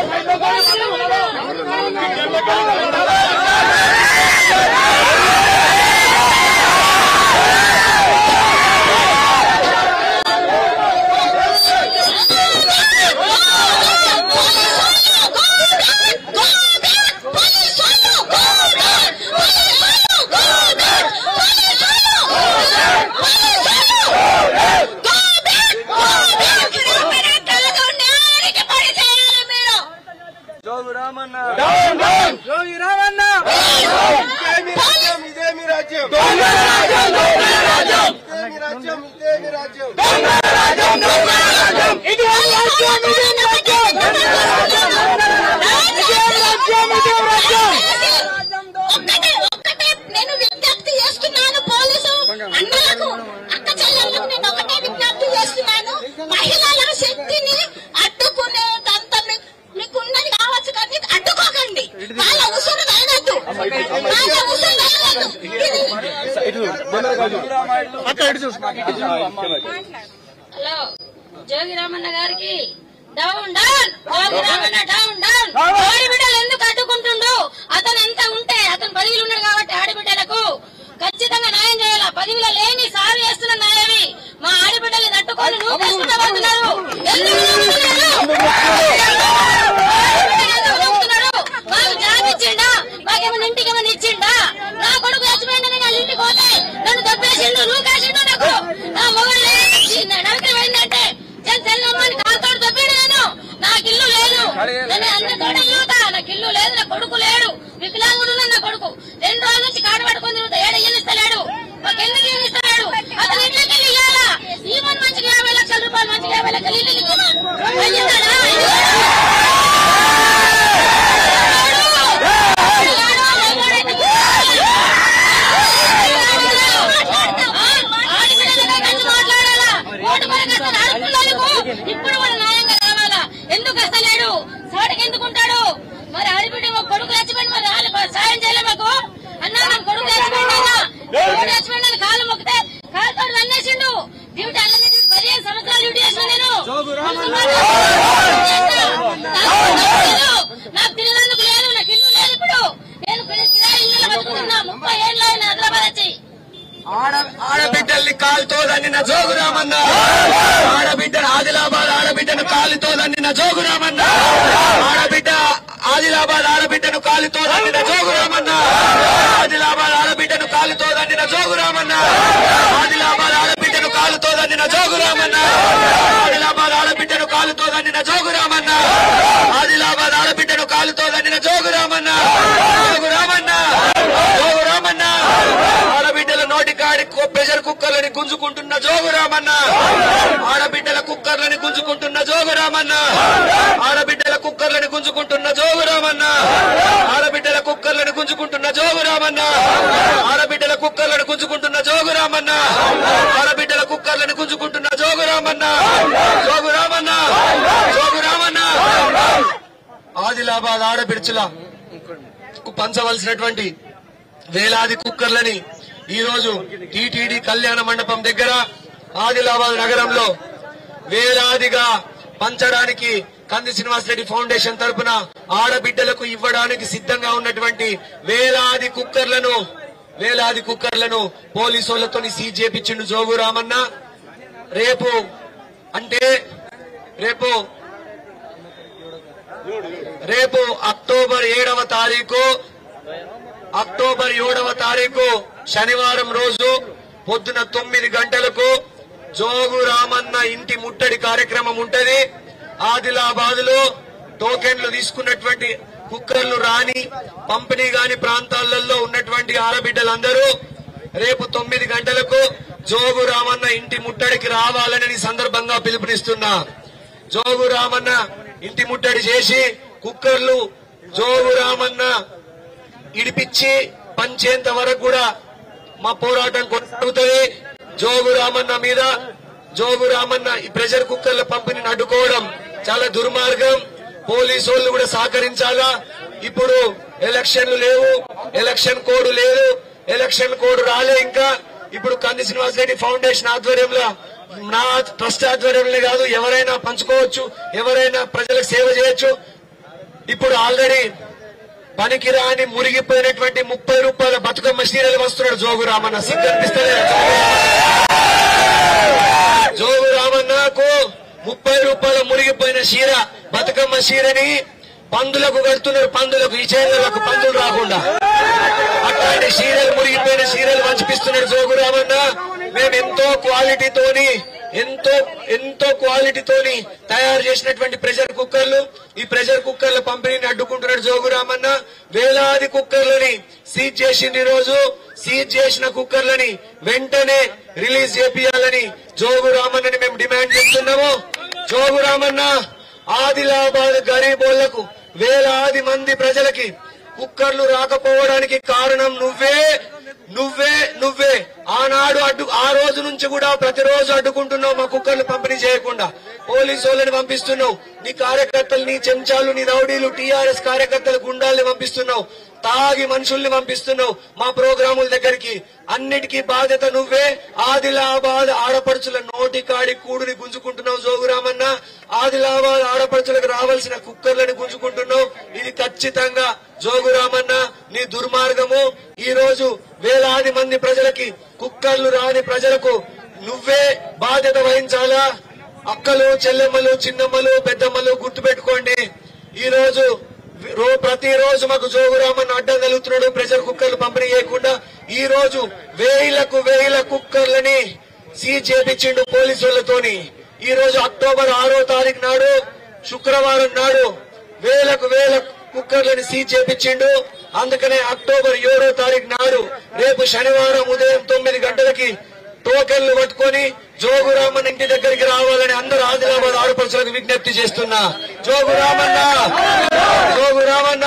ఇదేమి రాజ్యం ఇదేమి రాజ్యం ఇదేమి రాజ్యం ఒక్కటే ఒక్కటే నేను విజ్ఞప్తి చేస్తున్నాను పోలీసు అన్నలకు అక్క చెల్లెళ్ళకు నేను ఒకటే విజ్ఞప్తి చేస్తున్నాను మహిళల శక్తిని అడ్డుకునేదంత మీ- మీకున్నది కావచ్చు కానీ అడ్డుకోకండి వాళ్ళ ఉసురు తగలద్దు వాళ్ళ ఉసురు తగలద్దు హలో జోగి రామన్న గారికి down down Jogi Ramanna down down ఆడబిడ్డలు ఎందుకు అడ్డుకుంటుండు అతను ఎంత ఉంటే అతను పదవిలో ఉన్నాడు కాబట్టి ఆడబిడ్డలకు ఖచ్చితంగా న్యాయం చేయాలి పదవిలో లేని సాగు చేస్తున్న న్యాయమి మా ఆడబిడ్డల్ని తట్టుకొని నువ్వు కష్టపడుతున్నారు ఎందుకు నమ్ముతున్నారు? ఎందుకు నమ్ముతున్నారు? మాకు జాబ్ ఇచ్చిండా మాకేమైనా ఇంటికి ఏమైనా ఇచ్చిండా నా కొడుకు చచ్చిపోయిందని నా ఇంటికి పోతే నన్ను దెబ్బేసిండు నువ్వు కాసిండు నాకు నా మొగుడు నడకం ఏంటంటే తెల్లమ్మని కాలుతోడు దెబ్బేడు నేను నాకు ఇల్లు లేదు నేను అన్ని తోట యువత నాకు ఇల్లు లేదు నా కొడుకు లేడు వికలాంగుడు నా కొడుకు రెండు రోజుల నుంచి కాడు పట్టుకొని తిరుగుతా ఏడ ఇల్లు ఇస్తలేడు మాకు ఎందుకు ఇల్లు ఇస్తలేడు అతను ఇంట్లోకి వెళ్ళి ఇవ్వాలా ఈవెన్ మంచిగా యాభై లక్షల రూపాయలు మంచిగా యాభై లక్షలు ఇల్లు ఇచ్చిన అయ్యిందా ఇప్పుడు వాళ్ళు న్యాయంగా రావాలా ఎందుకు వస్తలేడు సాటికి ఎందుకుంటాడు మరి ఆడిబిడ్డ మా కొడుకు చచ్చిపోయింది మరి వాళ్ళు సాయం చేయలే మాకు అన్నా నా కొడుకు చచ్చిపోయింది అన్నా కొడుకు చచ్చిపోయింది అని కాలు మొక్కితే కాలుతో అన్నేసిండు డ్యూటీ అల్లనే పదిహేను సంవత్సరాలు డ్యూటీ చేసిన నేను నాకు తినడానికి లేదు నాకు ఇల్లు లేదు ఇప్పుడు నేను కిరాయి ఇల్లు బతుకుతున్నా ముప్పై ఏళ్ళు అయిన హైదరాబాద్ వచ్చి ఆడబిడ్డల్ని కాలుతో దండిన జోగురామన్న ఆడబిడ్డ ఆదిలాబాద్ ఆడబిడ్డను కాలుతో దండిన జోగురామన్న ఆడబిడ్డ ఆదిలాబాద్ ఆడబిడ్డను కాలుతో దండిన జోగురామన్న ఆదిలాబాద్ ఆడబిడ్డను కాలుతో దండిన జోగురామన్న ఆదిలాబాద్ ఆడబిడ్డను కాలుతో దండిన జోగురామన్న ఆదిలాబాద్ ఆడబిడ్డను కాలుతో దండిన జోగురామన్న ఆదిలాబాద్ ఆడబిడ్డను కాలుతో దండిన జోగురామన్న జోగురామన్న జోగురామన్న ఆడబిడ్డల నోటి కాడి కు- ప్రెషర్ కుక్కర్లని గుంజుకుంటున్న జోగురామన్న ఆడబిడ్డల కుక్కర్లని గుంజుకుంటున్న జోగురామన్న ఆడబిడ్డల కుక్కర్లని గుంజుకుంటున్న జోగురామన్న ఆడబిడ్డల కుక్కర్లని గుంజుకుంటున్న జోగురామన్న ఆడబిడ్డల కుక్కర్లను గుంజుకుంటున్న జోగురామన్న ఆడబిడ్డల కుక్కర్లను గుంజుకుంటున్న జోగురామన్న జోగురామన్న జోగురామన్న ఆదిలాబాద్ ఆడపిడుచుల పంచవలసినటువంటి వేలాది కుక్కర్లని ఈ రోజు టీటీడీ కళ్యాణ మండపం దగ్గర ఆదిలాబాద్ నగరంలో వేలాదిగా పంచడానికి కంది శ్రీనివాసరెడ్డి ఫౌండేషన్ తరపున ఆడబిడ్డలకు ఇవ్వడానికి సిద్ధంగా ఉన్నటువంటి వేలాది కుక్కర్లను వేలాది కుక్కర్లను పోలీసు వాళ్ళతో సీజ్ చేపించిండు జోగు రామన్న రేపు అంటే రేపు రేపు అక్టోబర్ ఏడవ తారీఖు అక్టోబర్ ఏడవ తారీఖు శనివారం రోజు పొద్దున తొమ్మిది గంటలకు జోగు రామన్న ఇంటి ముట్టడి కార్యక్రమం ఉంటది ఆదిలాబాద్ లో టోకెన్లు తీసుకున్నటువంటి కుక్కర్లు రాని పంపిణీ గాని ప్రాంతాలలో ఉన్నటువంటి ఆడబిడ్డలందరూ రేపు తొమ్మిది గంటలకు జోగు రామన్న ఇంటి ముట్టడికి రావాలని ఈ సందర్భంగా పిలుపునిస్తున్నా జోగు రామన్న ఇంటి ముట్టడి చేసి కుక్కర్లు జోగు రామన్న ఇడిపించి పంచేంత వరకు కూడా మా పోరాటం కొనసాగుతుంది జోగు రామన్న మీద జోగు రామన్న ఈ ప్రెషర్ కుక్కర్ల పంపిణీని అడ్డుకోవడం చాలా దుర్మార్గం పోలీసు వాళ్ళు కూడా సహకరించాలా ఇప్పుడు ఎలక్షన్లు లేవు ఎలక్షన్ కోడ్ లేదు ఎలక్షన్ కోడ్ రాలే ఇంకా ఇప్పుడు కంది శ్రీనివాస్ రెడ్డి ఫౌండేషన్ ఆధ్వర్యంలో నా ట్రస్ట్ ఆధ్వర్యంలో కాదు ఎవరైనా పంచుకోవచ్చు ఎవరైనా ప్రజలకు సేవ చేయొచ్చు ఇప్పుడు ఆల్రెడీ పనికిరాని మురిగిపోయినటువంటి ముప్పై రూపాయల బతుకమ్మ చీరలు వస్తున్నాడు జోగు రామన్న సిగ్గు అనిపిస్తలేదా జోగు రామన్నకు ముప్పై రూపాయల మురిగిపోయిన చీర బతుకమ్మ చీరని పందులకు కడుతున్నారు పందులకు ఈ చీరలకు పందులు రాకుండా అట్లాంటి చీరలు మురిగిపోయిన చీరలు వంచిపిస్తున్నాడు జోగు రామన్న మేము ఎంతో క్వాలిటీతోని ఎంతో ఎంతో క్వాలిటీతోని తయారు చేసినటువంటి ప్రెషర్ కుక్కర్లు ఈ ప్రెషర్ కుక్కర్ల పంపిణీని అడ్డుకుంటున్నాడు జోగు రామన్న వేలాది కుక్కర్లని సీజ్ చేసింది ఈ రోజు సీజ్ చేసిన కుక్కర్లని వెంటనే రిలీజ్ చేపియాలని జోగు రామన్నని మేము డిమాండ్ చేస్తున్నాము జోగు రామన్న ఆదిలాబాద్ గరీబోళ్లకు వేలాది మంది ప్రజలకి కుక్కర్లు రాకపోవడానికి కారణం నువ్వే నువ్వే నువ్వే ఆనాడు అడ్డు ఆ రోజు నుంచి కూడా ప్రతిరోజు అడ్డుకుంటున్నావు మా కుక్కర్లు పంపిణీ చేయకుండా పోలీసు వాళ్ళని పంపిస్తున్నావు నీ కార్యకర్తలు నీ చెంచాలు నీ రౌడీలు టీఆర్ఎస్ కార్యకర్తలు గుండాల్ని పంపిస్తున్నావు తాగి మనుషుల్ని పంపిస్తున్నావు మా ప్రోగ్రాముల దగ్గరికి అన్నిటికీ బాధ్యత నువ్వే ఆదిలాబాద్ ఆడపడుచుల నోటి కాడి కూడుని గుంజుకుంటున్నావు జోగురామన్న ఆదిలాబాద్ ఆడపడుచులకు రావాల్సిన కుక్కర్లని గుంజుకుంటున్నావు ఇది ఖచ్చితంగా జోగురామన్న నీ దుర్మార్గము ఈ రోజు వేలాది మంది ప్రజలకి కుక్కర్లు రాని ప్రజలకు నువ్వే బాధ్యత వహించాలా అక్కలు చెల్లెమ్మలు చిన్నమ్మలు పెద్దమ్మలు గుర్తుపెట్టుకోండి ఈ రోజు రో ప్రతిరోజు మాకు జోగురామన్న అడ్డం కలుగుతున్నాడు ప్రెషర్ కుక్కర్లు పంపిణీ చేయకుండా ఈ రోజు వేలకు వేల కుక్కర్లని సీజ్ చేపించిండు పోలీసు వాళ్ళతోని ఈ రోజు అక్టోబర్ ఆరో తారీఖు నాడు శుక్రవారం నాడు వేలకు వేల కుక్కర్లని సీజ్ చేపించిండు అందుకనే అక్టోబర్ ఏడో తారీఖు నాడు రేపు శనివారం ఉదయం తొమ్మిది గంటలకి టోకెన్లు పట్టుకొని జోగురామన్ ఇంటి దగ్గరికి రావాలని అందరు ఆదిలాబాద్ ఆడపడుచులకు విజ్ఞప్తి చేస్తున్నా జోగురామన్న జోగురామన్న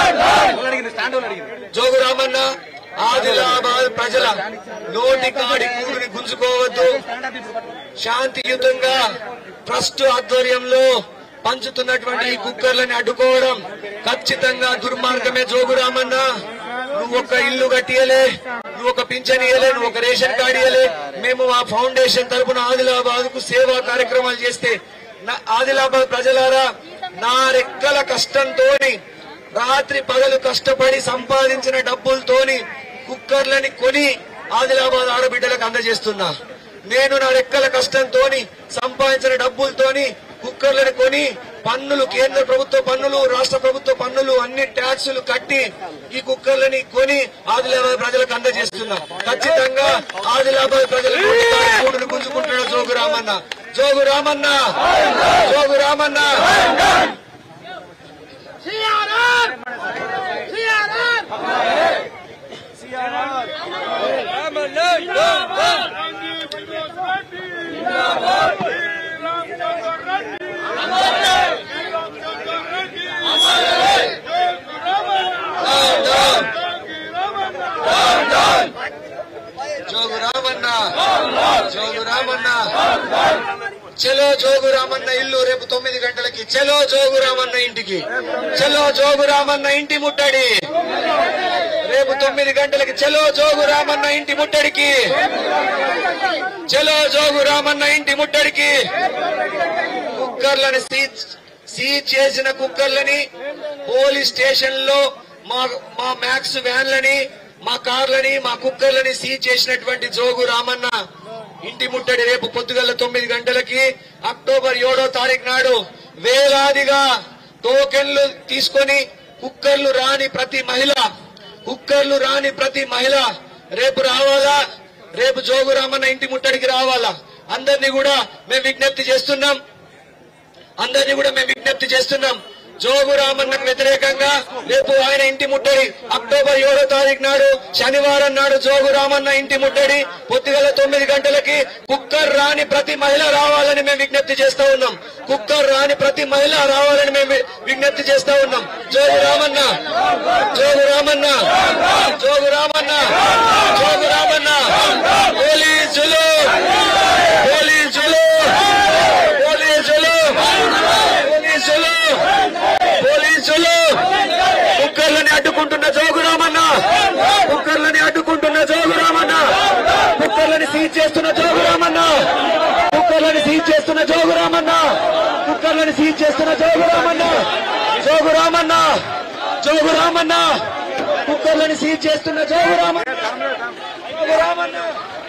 జోగురామన్న ఆదిలాబాద్ ప్రజల నోటి కాడి కూడిని గుంజుకోవద్దు శాంతియుతంగా ట్రస్ట్ ఆధ్వర్యంలో పంచుతున్నటువంటి ఈ కుక్కర్లని అడ్డుకోవడం ఖచ్చితంగా దుర్మార్గమే జోగురామన్న నువ్వు ఒక ఇల్లు కట్టియలే నువ్వు ఒక పింఛన్ ఇయ్యలే నువ్వు ఒక రేషన్ కార్డు ఇయ్యలే మేము మా ఫౌండేషన్ తరపున ఆదిలాబాద్ కు సేవా కార్యక్రమాలు చేస్తే నా- ఆదిలాబాద్ ప్రజలారా నా రెక్కల కష్టంతోని రాత్రి పగలు కష్టపడి సంపాదించిన డబ్బులతోని కుక్కర్లని కొని ఆదిలాబాద్ ఆడబిడ్డలకు అందజేస్తున్నా నేను నా రెక్కల కష్టంతోని సంపాదించిన డబ్బులతోని కుక్కర్లను కొని పన్నులు కేంద్ర ప్రభుత్వ పన్నులు రాష్ట్ర ప్రభుత్వ పన్నులు అన్ని ట్యాక్సులు కట్టి ఈ కుక్కర్లని కొని ఆదిలాబాద్ ప్రజలకు అందజేస్తున్నా ఖచ్చితంగా ఆదిలాబాద్ ప్రజల కూడును గుంజుకుంటున్న జోగు రామన్న జోగు రామన్న జోగు రామన్న జోగు రామన్న జోగు రామన్న చలో జోగు రామన్న ఇల్లు రేపు తొమ్మిది గంటలకి చలో జోగు రామన్న ఇంటికి చలో జోగు రామన్న ఇంటి ముట్టడి రేపు తొమ్మిది గంటలకి చలో జోగు రామన్న ఇంటి ముట్టడికి చలో జోగు రామన్న ఇంటి ముట్టడికి కుక్కర్లను సీజ్ సీజ్ చేసిన కుక్కర్లని పోలీస్ స్టేషన్ లో మా మా మ్యాక్స్ వ్యాన్లని మా కార్లని మా కుక్కర్లని సీజ్ చేసినటువంటి జోగు రామన్న ఇంటి ముట్టడి రేపు పొద్దుగల తొమ్మిది గంటలకి అక్టోబర్ ఏడో తారీఖు నాడు వేలాదిగా టోకెన్లు తీసుకొని కుక్కర్లు రాని ప్రతి మహిళ కుక్కర్లు రాని ప్రతి మహిళ రేపు రావాలా రేపు జోగు రామన్న ఇంటి ముట్టడికి రావాలా అందరినీ కూడా మేము విజ్ఞప్తి చేస్తున్నాం అందరినీ కూడా మేము విజ్ఞప్తి చేస్తున్నాం జోగు రామన్నకు వ్యతిరేకంగా రేపు ఆయన ఇంటి ముట్టడి అక్టోబర్ ఏడో తారీఖు నాడు శనివారం నాడు జోగు రామన్న ఇంటి ముట్టడి పొద్దుగల తొమ్మిది గంటలకి కుక్కర్ రాని ప్రతి మహిళ రావాలని మేము విజ్ఞప్తి చేస్తా ఉన్నాం కుక్కర్ రాని ప్రతి మహిళ రావాలని మేము విజ్ఞప్తి చేస్తా ఉన్నాం జోగు రామన్న జోగు రామన్న జోగు రామన్న జోగు రామన్న పోలీసులు పోలీసులు పోలీసులు పోలీసులు పోలీసులు కుక్కర్లని అడ్డుకుంటున్న జోగురామన్న కుక్కర్లని అడ్డుకుంటున్న జోగురామన్న కుక్కర్లని సీజ్ చేస్తున్న జోగురామన్న కుక్కర్లని సీజ్ చేస్తున్న జోగురామన్న కుక్కర్లని సీజ్ చేస్తున్న జోగురామన్న జోగు రామన్న జోగు రామన్న కుక్కర్లను సీజ్ చేస్తున్న జోగు రామన్న జోగు రామన్న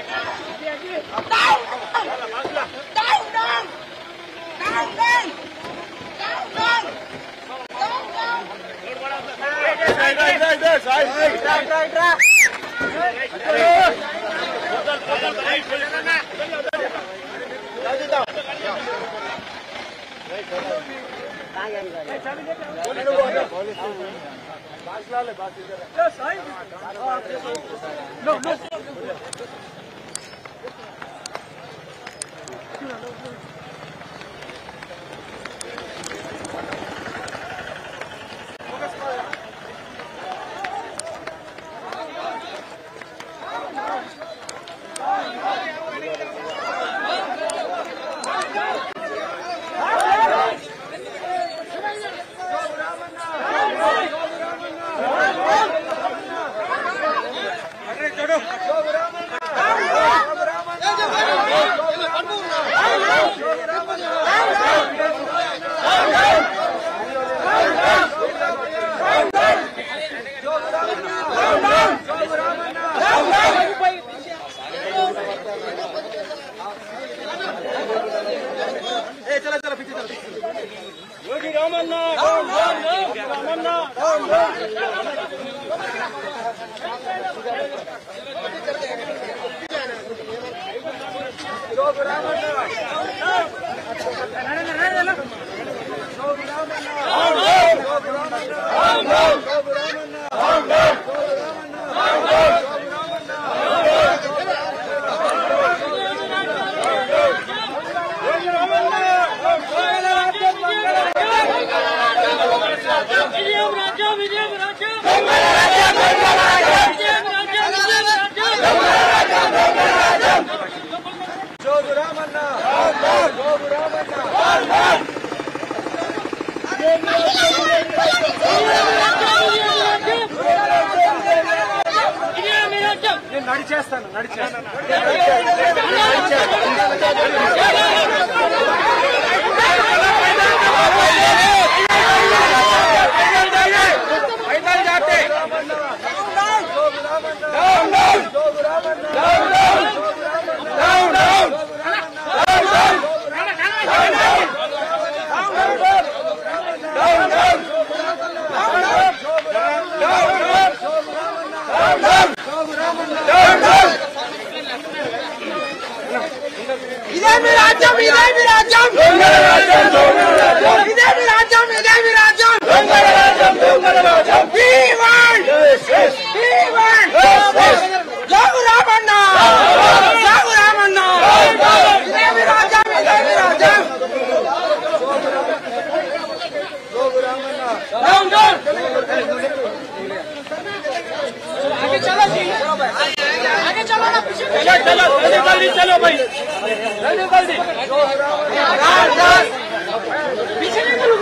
ఇదే మీ రాజ్యం ఇదే మీ రాజ్యం ఇదే మీ రాజ్యం ఇదే మీ రాజ్యం We want! We want! Jogu Ramanna Jogu Ramanna ఇదే మీ రాజ్యం ఇదే మీ రాజ్యం Down, down! आगे चलो जी आगे चलो ना पीछे चलो जल्दी जल्दी चलो भाई जल्दी जल्दी पीछे नहीं करो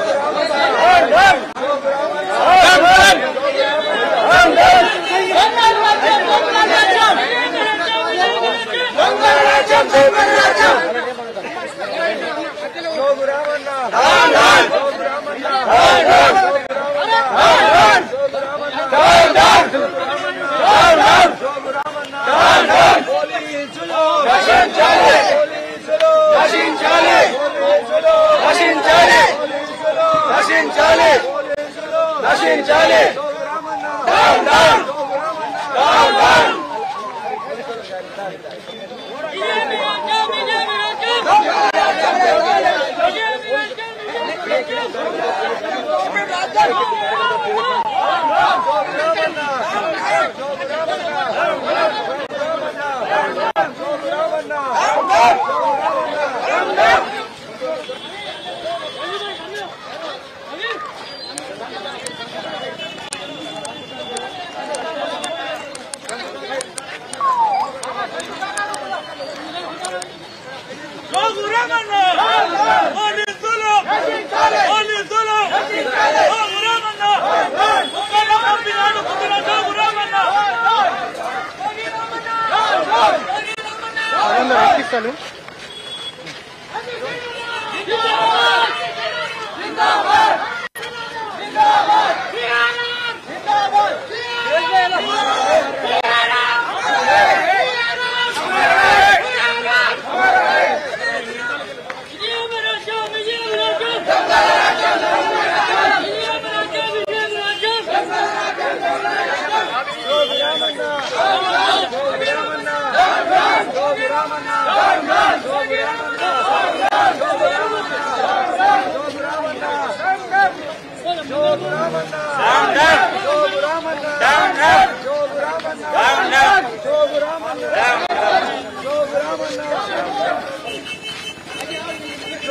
జోగు రామన్న పోలీసులు పోలీసులు జోగు రామన్న కుక్కల పంపినాడు కుక్కల జోగు రామన్న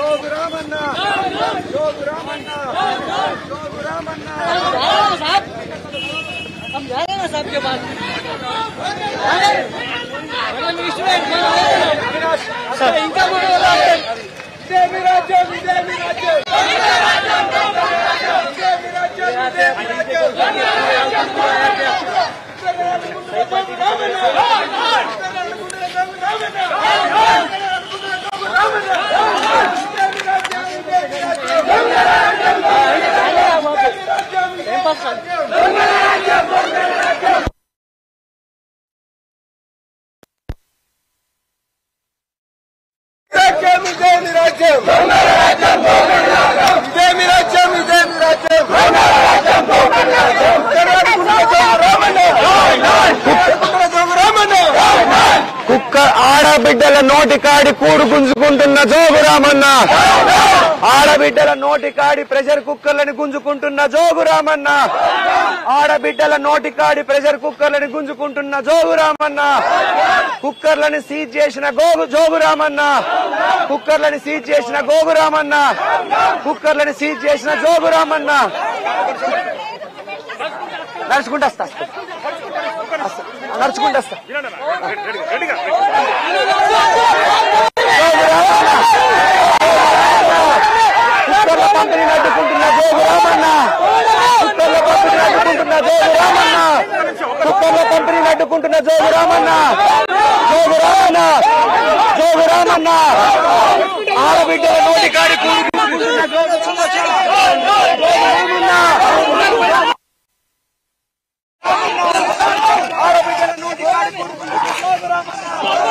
కుక్క ఆడబిడ్డల నోటి కాడి కూడు గుంజుకుంటున్న జోగు రామన్న ఆడబిడ్డల నోటి కాడి ప్రెషర్ కుక్కర్లని గుంజుకుంటున్న జోగు రామన్న ఆడబిడ్డల నోటి కాడి ప్రెషర్ కుక్కర్లని గుంజుకుంటున్న జోగు రామన్న కుక్కర్లని సీజ్ చేసిన గోగు జోగు రామన్న కుక్కర్లని సీజ్ చేసిన గోగు రామన్న కుక్కర్లని సీజ్ చేసిన జోగు రామన్న నడుచుకుంటూ వస్తా నడుచుకుంటూ వస్తా కుక్కర్ల పంపిణీని అడ్డుకుంటున్న జోగు రామన్న కుక్కర్ల పంపిణీని అడ్డుకుంటున్న జోగు రామన్న కుక్కర్ల పంపిణీని అడ్డుకుంటున్న జోగు రామన్న జోగు రామన్న జోగు రామన్న ఆడబిడ్డల నోటి కాడి కూడుకుంటున్న జోగు రామన్న ఆడబిడ్డల నోటి కాడి కూడుకుంటున్న జోగు రామన్న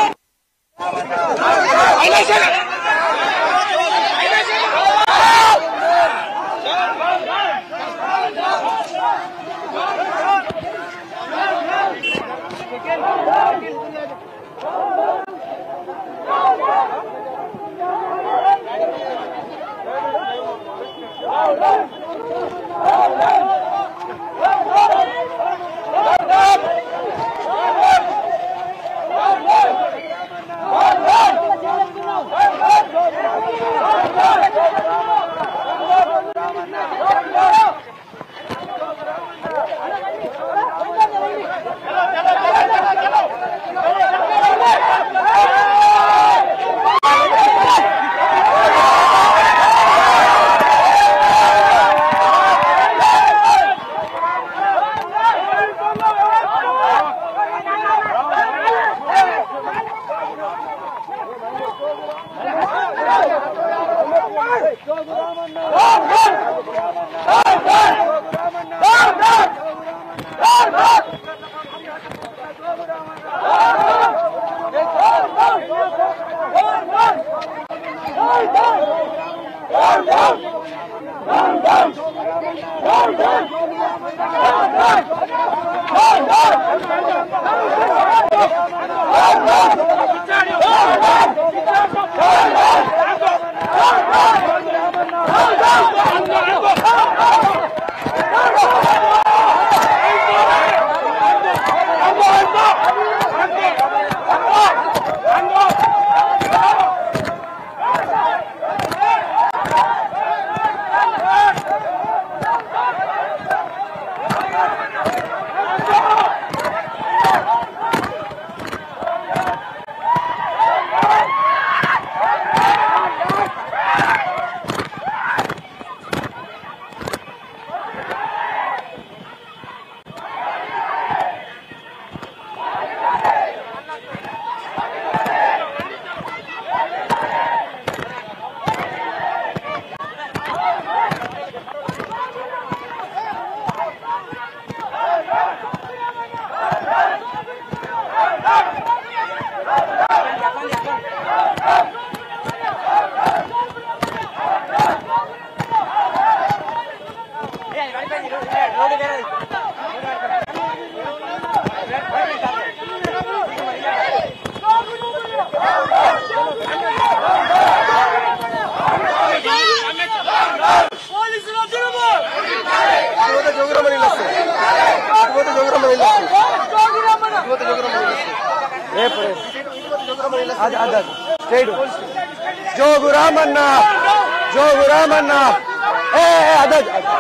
రేపు రేపు అది అది అది స్ట్రైట్ జోగు రామన్న జోగు రామన్న ఏ ఏ, అద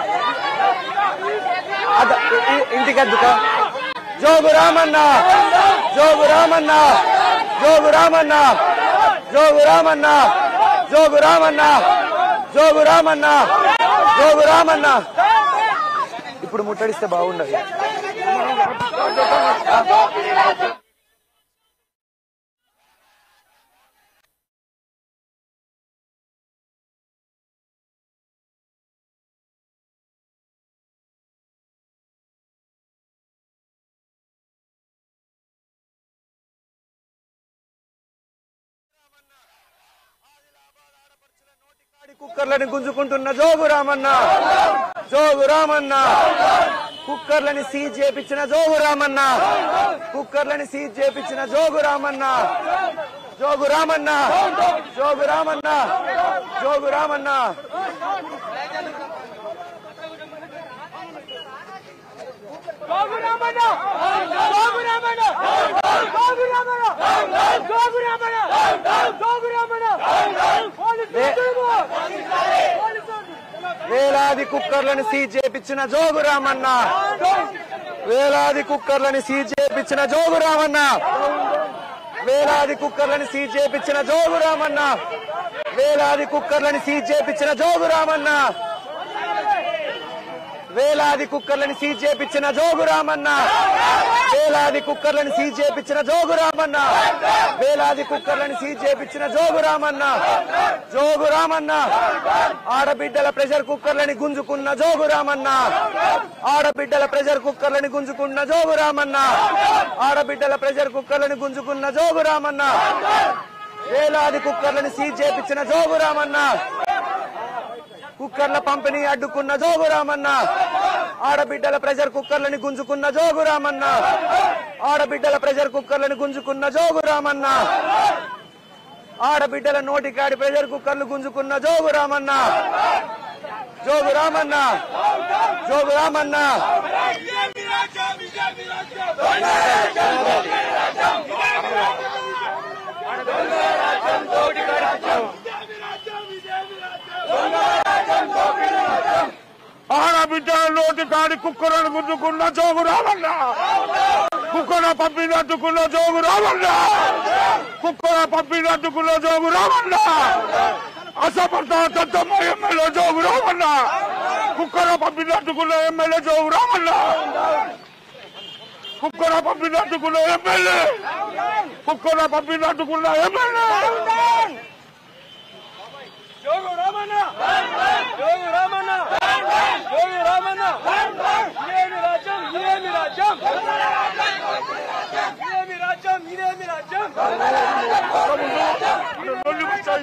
అద ఇ- ఇంటికి అద్దుక జోగు రామన్న జోగు రామన్న జోగు రామన్న జోగు రామన్న జోగు రామన్న జోగు రామన్న జోగు రామన్న ఇప్పుడు ముట్టడిస్తే బాగుండదు కుక్కర్లని గుంజుకుంటున్న జోగు రామన్న జోగు రామన్న కుక్కర్లని సీజ్ చేపించిన జోగు రామన్న కుక్కర్లని సీజ్ చేపించిన జోగు రామన్న జోగు రామన్న జోగు రామన్న జోగు రామన్న వేలాది కుక్కర్లను సీజ్ చేపించిన జోగు రామన్న వేలాది కుక్కర్లని సీజ్ చేపించిన జోగు రామన్న వేలాది కుక్కర్లని సీజ్ చేపించిన జోగు రామన్న వేలాది కుక్కర్లని సీజ్ చేపించిన జోగు రామన్న వేలాది కుక్కర్లని సీజ్ చేపించిన జోగు రామన్న వేలాది కుక్కర్లను సీజ్ చేపించిన జోగు రామన్న వేలాది కుక్కర్లను సీజ్ చేపించిన జోగు రామన్న జోగు రామన్న ఆడబిడ్డల ప్రెషర్ కుక్కర్లని గుంజుకున్న జోగు రామన్న ఆడబిడ్డల ప్రెషర్ కుక్కర్లని గుంజుకున్న జోగు రామన్న ఆడబిడ్డల ప్రెషర్ కుక్కర్లని గుంజుకున్న జోగు రామన్న వేలాది కుక్కర్లని సీజ్ చేపించిన జోగు రామన్న కుక్కర్ల పంపిణీ అడ్డుకున్న జోగురామన్న ఆడబిడ్డల ప్రెషర్ కుక్కర్లని గుంజుకున్న జోగురామన్న ఆడబిడ్డల ప్రెషర్ కుక్కర్లని గుంజుకున్న జోగురామన్న ఆడబిడ్డల నోటికాడి ప్రెషర్ కుక్కర్లు గుంజుకున్న జోగురామన్న జోగురామన్న జోగురామన్న ఆడబిడ్డ నోటి కాడి కుక్కలను గుద్దుకున్న జోగు రామన్న కుక్కల పంపినట్టుకున్న జోగు రామన్న కుక్కల పంపినట్టుకున్న జోగు రామన్న అసమర్థ దత్తమ్మ ఎమ్మెల్యే జోగు రామన్న కుక్కల పంపినట్టుకున్న ఎమ్మెల్యే జోగు రామన్న కుక్కల పంపినట్టుకున్న ఎమ్మెల్యే కుక్కల పంపినట్టుకున్న ఎమ్మెల్యే జోగు రామన్న జోగు రామన్న జోగు రామన్న ఇదేమి రాజ్యం ఇదేమి రాజ్యం ఇదేమి రాజ్యం ఇదేమి రాజ్యం లొల్లి వచ్చాయి.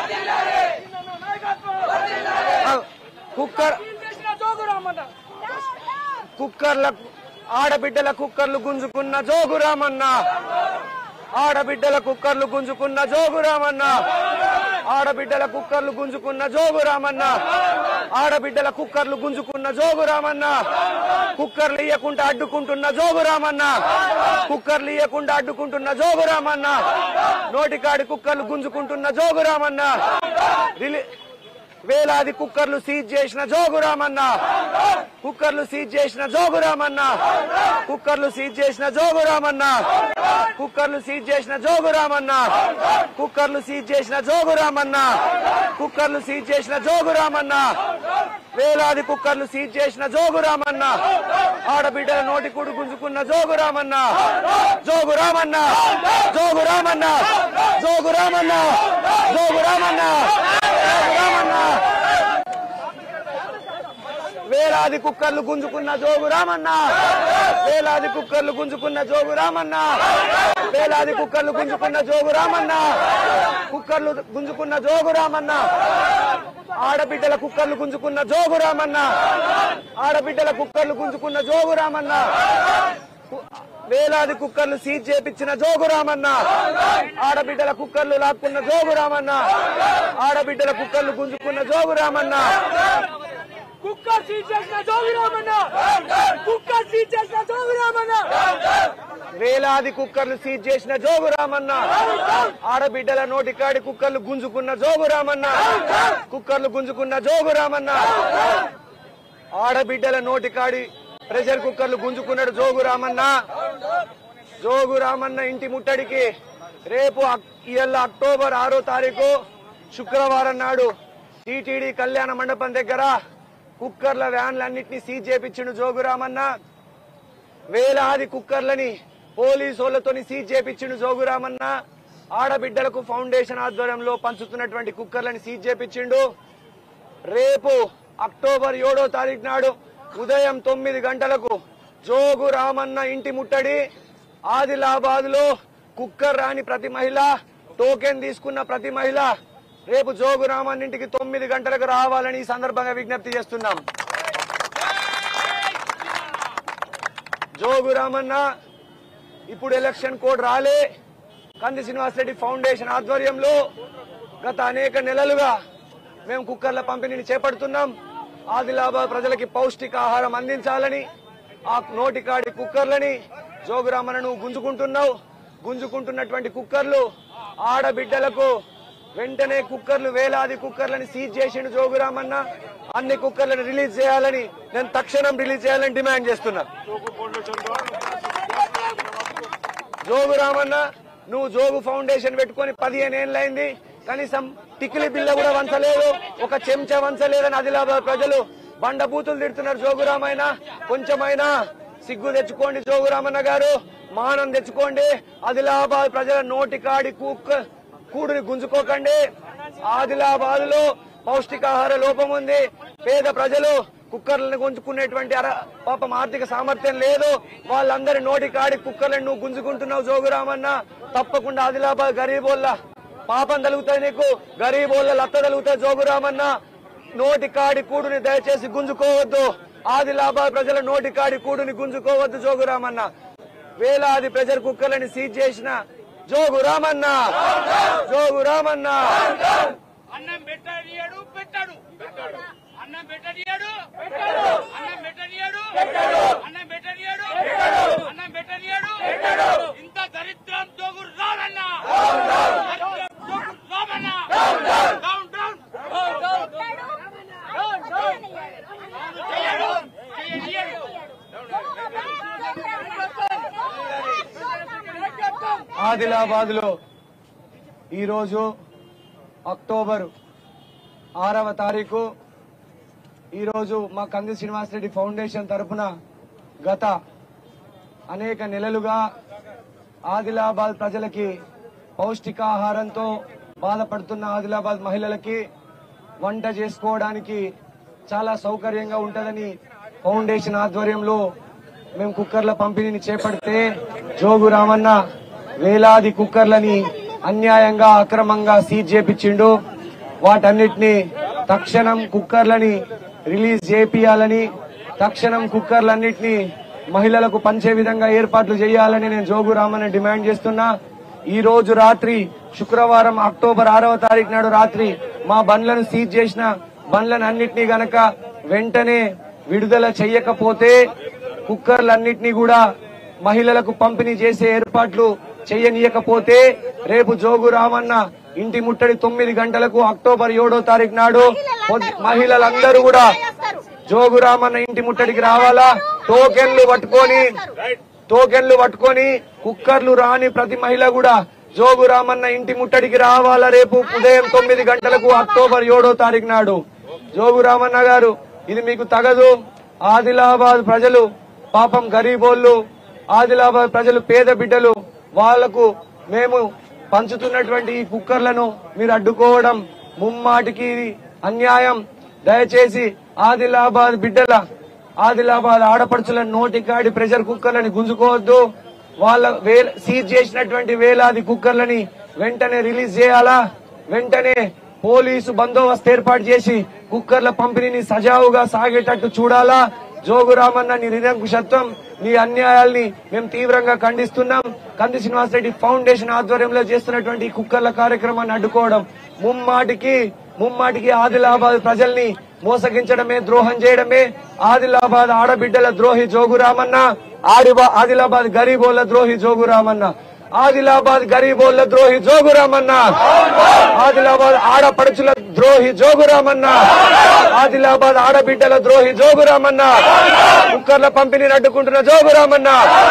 కుక్కర్ చేసిన జోగు రామన్న కుక్కర్ల ఆడబిడ్డల కుక్కర్లు గుంజుకున్న జోగురామన్న ఆడబిడ్డల కుక్కర్లు గుంజుకున్న జోగురామన్న ఆడబిడ్డల కుక్కర్లు గుంజుకున్న జోగురామన్న ఆడబిడ్డల కుక్కర్లు గుంజుకున్న జోగురామన్న కుక్కర్లు ఇయ్యకుండా అడ్డుకుంటున్న జోగురామన్న కుక్కర్లు ఇయ్యకుండా అడ్డుకుంటున్న జోగురామన్న నోటికాడి కుక్కర్లు గుంజుకుంటున్న జోగురామన్న రిలీ వేలాది కుక్కర్లు సీజ్ చేసిన జోగురామన్న కుక్కర్లు సీజ్ చేసిన జోగురామన్న కుక్కర్లు సీజ్ చేసిన జోగురామన్న కుక్కర్లు సీజ్ చేసిన జోగురామన్న కుక్కర్లు సీజ్ చేసిన జోగురామన్న కుక్కర్లు సీజ్ చేసిన జోగురామన్న వేలాది కుక్కర్లు సీజ్ చేసిన జోగురామన్న ఆడబిడ్డల నోటి కూడు గుంజుకున్న జోగురామన్న జోగురామన్న జోగురామన్న జోగురామన్న జోగురామన్న జోగురామన్న వేలాది కుక్కర్లు గుంజుకున్న జోగు రామన్న వేలాది కుక్కర్లు గుంజుకున్న జోగు రామన్న వేలాది కుక్కర్లు గుంజుకున్న జోగు రామన్న కుక్కర్లు గుంజుకున్న జోగు రామన్న ఆడబిడ్డల కుక్కర్లు గుంజుకున్న జోగు రామన్న ఆడబిడ్డల కుక్కర్లు గుంజుకున్న జోగు రామన్న కు- వేలాది కుక్కర్లు సీజ్ చేపించిన జోగు రామన్న ఆడబిడ్డల కుక్కర్లు లాక్కున్న జోగు రామన్న ఆడబిడ్డల కుక్కర్లు గుంజుకున్న జోగు రామన్న కుక్క సీజ్ చేసిన జోగిరామన్న కుక్క సీజ్ చేసిన జోగిరామన్న వేలాది కుక్కర్లు సీజ్ చేసిన జోగురామన్న ఆడబిడ్డల నోటికాడి కుక్కర్లు గుంజుకున్న జోగురామన్న కుక్కర్లు గుంజుకున్న జోగురామన్న ఆడబిడ్డల నోటికాడి ప్రెషర్ కుక్కర్లు గుంజుకున్నాడు జోగురామన్న జోగురామన్న ఇంటి ముట్టడికి రేపు అక్- ఇవాళ అక్టోబర్ ఆరో తారీఖు శుక్రవారం నాడు టీటీడీ కళ్యాణ మండపం దగ్గర కుక్కర్ల వ్యాన్లన్నింటినీ సీజ్ చేపించిండు జోగురామన్న వేలాది కుక్కర్లని పోలీసులతోని సీజ్ చేపించిండు జోగురామన్న ఆడబిడ్డలకు ఫౌండేషన్ ఆధ్వర్యంలో పంచుతున్నటువంటి కుక్కర్లని సీజ్ చేపించిండు రేపు అక్టోబర్ ఏడో తారీఖు నాడు ఉదయం తొమ్మిది గంటలకు జోగు రామన్న ఇంటి ముట్టడి ఆదిలాబాద్ లో కుక్కర్ రాని ప్రతి మహిళ టోకెన్ తీసుకున్న ప్రతి మహిళ రేపు జోగు రామన్న ఇంటికి తొమ్మిది గంటలకు రావాలని ఈ సందర్భంగా విజ్ఞప్తి చేస్తున్నాం జోగు రామన్న ఇప్పుడు ఎలక్షన్ కోడ్ రాలే కంది శ్రీనివాసరెడ్డి ఫౌండేషన్ ఆధ్వర్యంలో గత అనేక నెలలుగా మేము కుక్కర్ల పంపిణీని చేపడుతున్నాం ఆదిలాబాద్ ప్రజలకి పౌష్టికాహారం అందించాలని ఆ నోటికాడి కుక్కర్లని జోగురామన్నను గుంజుకుంటున్నావు గుంజుకుంటున్నటువంటి కుక్కర్లు ఆడబిడ్డలకు వెంటనే కుక్కర్లు వేలాది కుక్కర్లని సీజ్ చేసిండు జోగురామన్న అన్ని కుక్కర్లను రిలీజ్ చేయాలని నేను తక్షణం రిలీజ్ చేయాలని డిమాండ్ చేస్తున్నా జోగు రామన్న నువ్వు జోగు ఫౌండేషన్ పెట్టుకొని పదిహేను ఏళ్ళైంది కనీసం టికిలి బిల్ల కూడా వంచలేదు ఒక చెంచా వంచలేదని ఆదిలాబాద్ ప్రజలు బండబూతులు తిడుతున్నారు జోగురామైనా కొంచెమైనా సిగ్గు తెచ్చుకోండి జోగురామన్న గారు మానం తెచ్చుకోండి ఆదిలాబాద్ ప్రజల నోటి కాడి కుక్క కూడుని గుంజుకోకండి ఆదిలాబాద్ లో పౌష్టికాహార లోపం ఉంది పేద ప్రజలు కుక్కర్లను గుంజుకునేటువంటి అర పాపం ఆర్థిక సామర్థ్యం లేదు వాళ్ళందరి నోటి కాడి కుక్కర్లను నువ్వు గుంజుకుంటున్నావు జోగురామన్న తప్పకుండా ఆదిలాబాద్ గరీబోళ్ళ పాపం తలుగుతాయి నీకు గరీబోళ్ళ లత్త తలుగుతాయి జోగురామన్న నోటి కాడి కూడుని దయచేసి గుంజుకోవద్దు ఆదిలాబాద్ ప్రజల నోటి కాడి కూడుని గుంజుకోవద్దు జోగురామన్న వేలాది ప్రెజర్ కుక్కర్లని సీజ్ చేసిన జోగు రామన్న జోగు రామన్న అన్నం పెట్టనీయడు పెట్టాడు అన్నం పెట్టనీయడు అన్నం పెట్టనీయడు అన్నం పెట్టనీయడు అన్నం పెట్టనీయడు ఇంత దరిద్రం జోగు రావన్నా జోగు రావన్నా డౌన్ డౌన్ చేయడు చేయనీయడు ఆదిలాబాద్ లో ఈరోజు అక్టోబర్ ఆరవ తారీఖు ఈరోజు మా కంది శ్రీనివాసరెడ్డి ఫౌండేషన్ తరపున గత అనేక నెలలుగా ఆదిలాబాద్ ప్రజలకి పౌష్టికాహారంతో బాధపడుతున్న ఆదిలాబాద్ మహిళలకి వంట చేసుకోవడానికి చాలా సౌకర్యంగా ఉంటదని ఫౌండేషన్ ఆధ్వర్యంలో మేము కుక్కర్ల పంపిణీని చేపడితే జోగు రామన్న వేలాది కుక్కర్లని అన్యాయంగా అక్రమంగా సీజ్ చేపించిండు వాటన్నిటిని తక్షణం కుక్కర్లని రిలీజ్ చేపియాలని తక్షణం కుక్కర్లన్నిటిని మహిళలకు పంచే విధంగా ఏర్పాట్లు చేయాలని నేను జోగు రామన్న డిమాండ్ చేస్తున్నా ఈ రోజు రాత్రి శుక్రవారం అక్టోబర్ ఆరవ తారీఖు నాడు రాత్రి మా బండ్లను సీజ్ చేసిన బండ్లను అన్నిటినీ గనక వెంటనే విడుదల చెయ్యకపోతే కుక్కర్లన్నిటినీ కూడా మహిళలకు పంపిణీ చేసే ఏర్పాట్లు చెయ్యనీయకపోతే రేపు జోగు రామన్న ఇంటి ముట్టడి తొమ్మిది గంటలకు అక్టోబర్ ఏడో తారీఖు నాడు పొద్దు- మహిళలందరూ కూడా జోగు రామన్న ఇంటి ముట్టడికి రావాలా టోకెన్లు పట్టుకొని టోకెన్లు పట్టుకొని కుక్కర్లు రాని ప్రతి మహిళ కూడా జోగు రామన్న ఇంటి ముట్టడికి రావాలా రేపు ఉదయం తొమ్మిది గంటలకు అక్టోబర్ ఏడో తారీఖు నాడు జోగు రామన్న గారు ఇది మీకు తగదు ఆదిలాబాద్ ప్రజలు పాపం గరీబోళ్ళు ఆదిలాబాద్ ప్రజలు పేద బిడ్డలు వాళ్లకు మేము పంచుతున్నటువంటి ఈ కుక్కర్లను మీరు అడ్డుకోవడం ముమ్మాటికి ఇది అన్యాయం దయచేసి ఆదిలాబాద్ బిడ్డల ఆదిలాబాద్ ఆడపడుచుల నోటి కాడి ప్రెషర్ కుక్కర్లని గుంజుకోవద్దు వాళ్ళ వేల సీజ్ చేసినటువంటి వేలాది కుక్కర్లని వెంటనే రిలీజ్ చేయాలా వెంటనే పోలీసు బందోబస్తు ఏర్పాటు చేసి కుక్కర్ల పంపిణీని సజావుగా సాగేటట్టు చూడాలా జోగురామన్న నీ నిరంకుశత్వం నీ అన్యాయాల్ని మేము తీవ్రంగా ఖండిస్తున్నాం కంది శ్రీనివాసరెడ్డి ఫౌండేషన్ ఆధ్వర్యంలో చేస్తున్నటువంటి ఈ కుక్కర్ల కార్యక్రమాన్ని అడ్డుకోవడం ముమ్మాటికి ముమ్మాటికి ఆదిలాబాద్ ప్రజల్ని మోసగించడమే ద్రోహం చేయడమే ఆదిలాబాద్ ఆడబిడ్డల ద్రోహి జోగురామన్న ఆడిబా ఆదిలాబాద్ గరీబోల ద్రోహి జోగురామన్న ఆదిలాబాద్ గరీబోళ్ళ ద్రోహి జోగురామన్న ఆదిలాబాద్ ఆడపడుచుల ద్రోహి జోగురామన్న ఆదిలాబాద్ ఆడబిడ్డల ద్రోహి జోగురామన్న కుక్కర్ల పంపిణీని అడ్డుకుంటున్న జోగురామన్న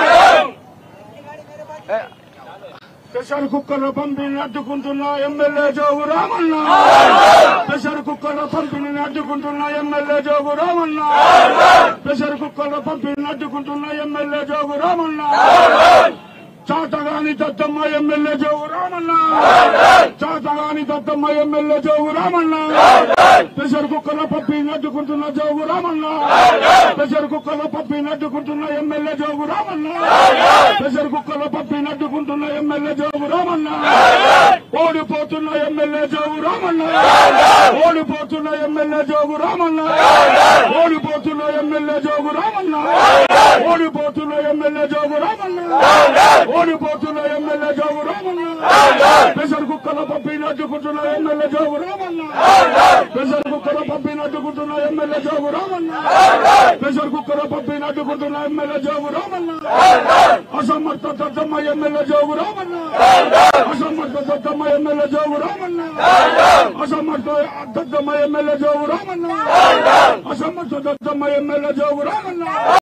ప్రెషర్ కుక్కర్ల పంపిణీ అడ్డుకుంటున్న ఎమ్మెల్యే జోగు రామన్న ప్రెషర్ కుక్కర్ల పంపిణీని అడ్డుకుంటున్న ఎమ్మెల్యే జోగు రామన్న ప్రెషర్ కుక్కర్ల పంపిణీని అడ్డుకుంటున్న ఎమ్మెల్యే జోగు రామన్న చాతగాని దత్తమ్మ ఎమ్మెల్యే జోగు రామన్న చాతగాని దత్తమ్మ ఎమ్మెల్యే జోగు రామన్న ప్రెషర్ కుక్కర్ల పంపిణీని అడ్డుకుంటున్న జోగు రామన్న ప్రెషర్ కుక్కర్ల పంపిణీని అడ్డుకుంటున్న ఎమ్మెల్యే జోగు రామన్న ప్రెషర్ కుక్కర్ల పంపిణీని అడ్డుకుంటున్న MLA Jogu Ramanna ఓడిపోతున్న MLA Jogu Ramanna ఓడిపోతున్న MLA Jogu Ramanna ఓడిపోతున్న MLA Jogu Ramanna ఓడిపోతున్న MLA Jogu Ramanna ఓడిపోతున్న MLA Jogu Ramanna pressure కుక్కల పంపిణీ అడ్డుకుంటున్న ఎమ్మెల్యే జోగు రామన్న ప్రెషర్ కుక్కల పంపిణీ అడ్డుకుంటున్న ఎమ్మెల్యే జోగు రామన్న ప్రెషర్ కుక్కల పంపిణీ అడ్డుకుంటున్న ఎమ్మెల్యే జోగు రామన్న అసమర్థ దత్తమ్మ ఎమ్మెల్యే జోగు రామన్న అసమర్థ దత్తమ్మ ఎమ్మెల్యే జోగు రామన్న అసమర్థ దత్తమ్మ ఎమ్మెల్యే జోగు రామన్న అసమర్థ దత్తమ్మ ఎమ్మెల్యే జోగు రామన్న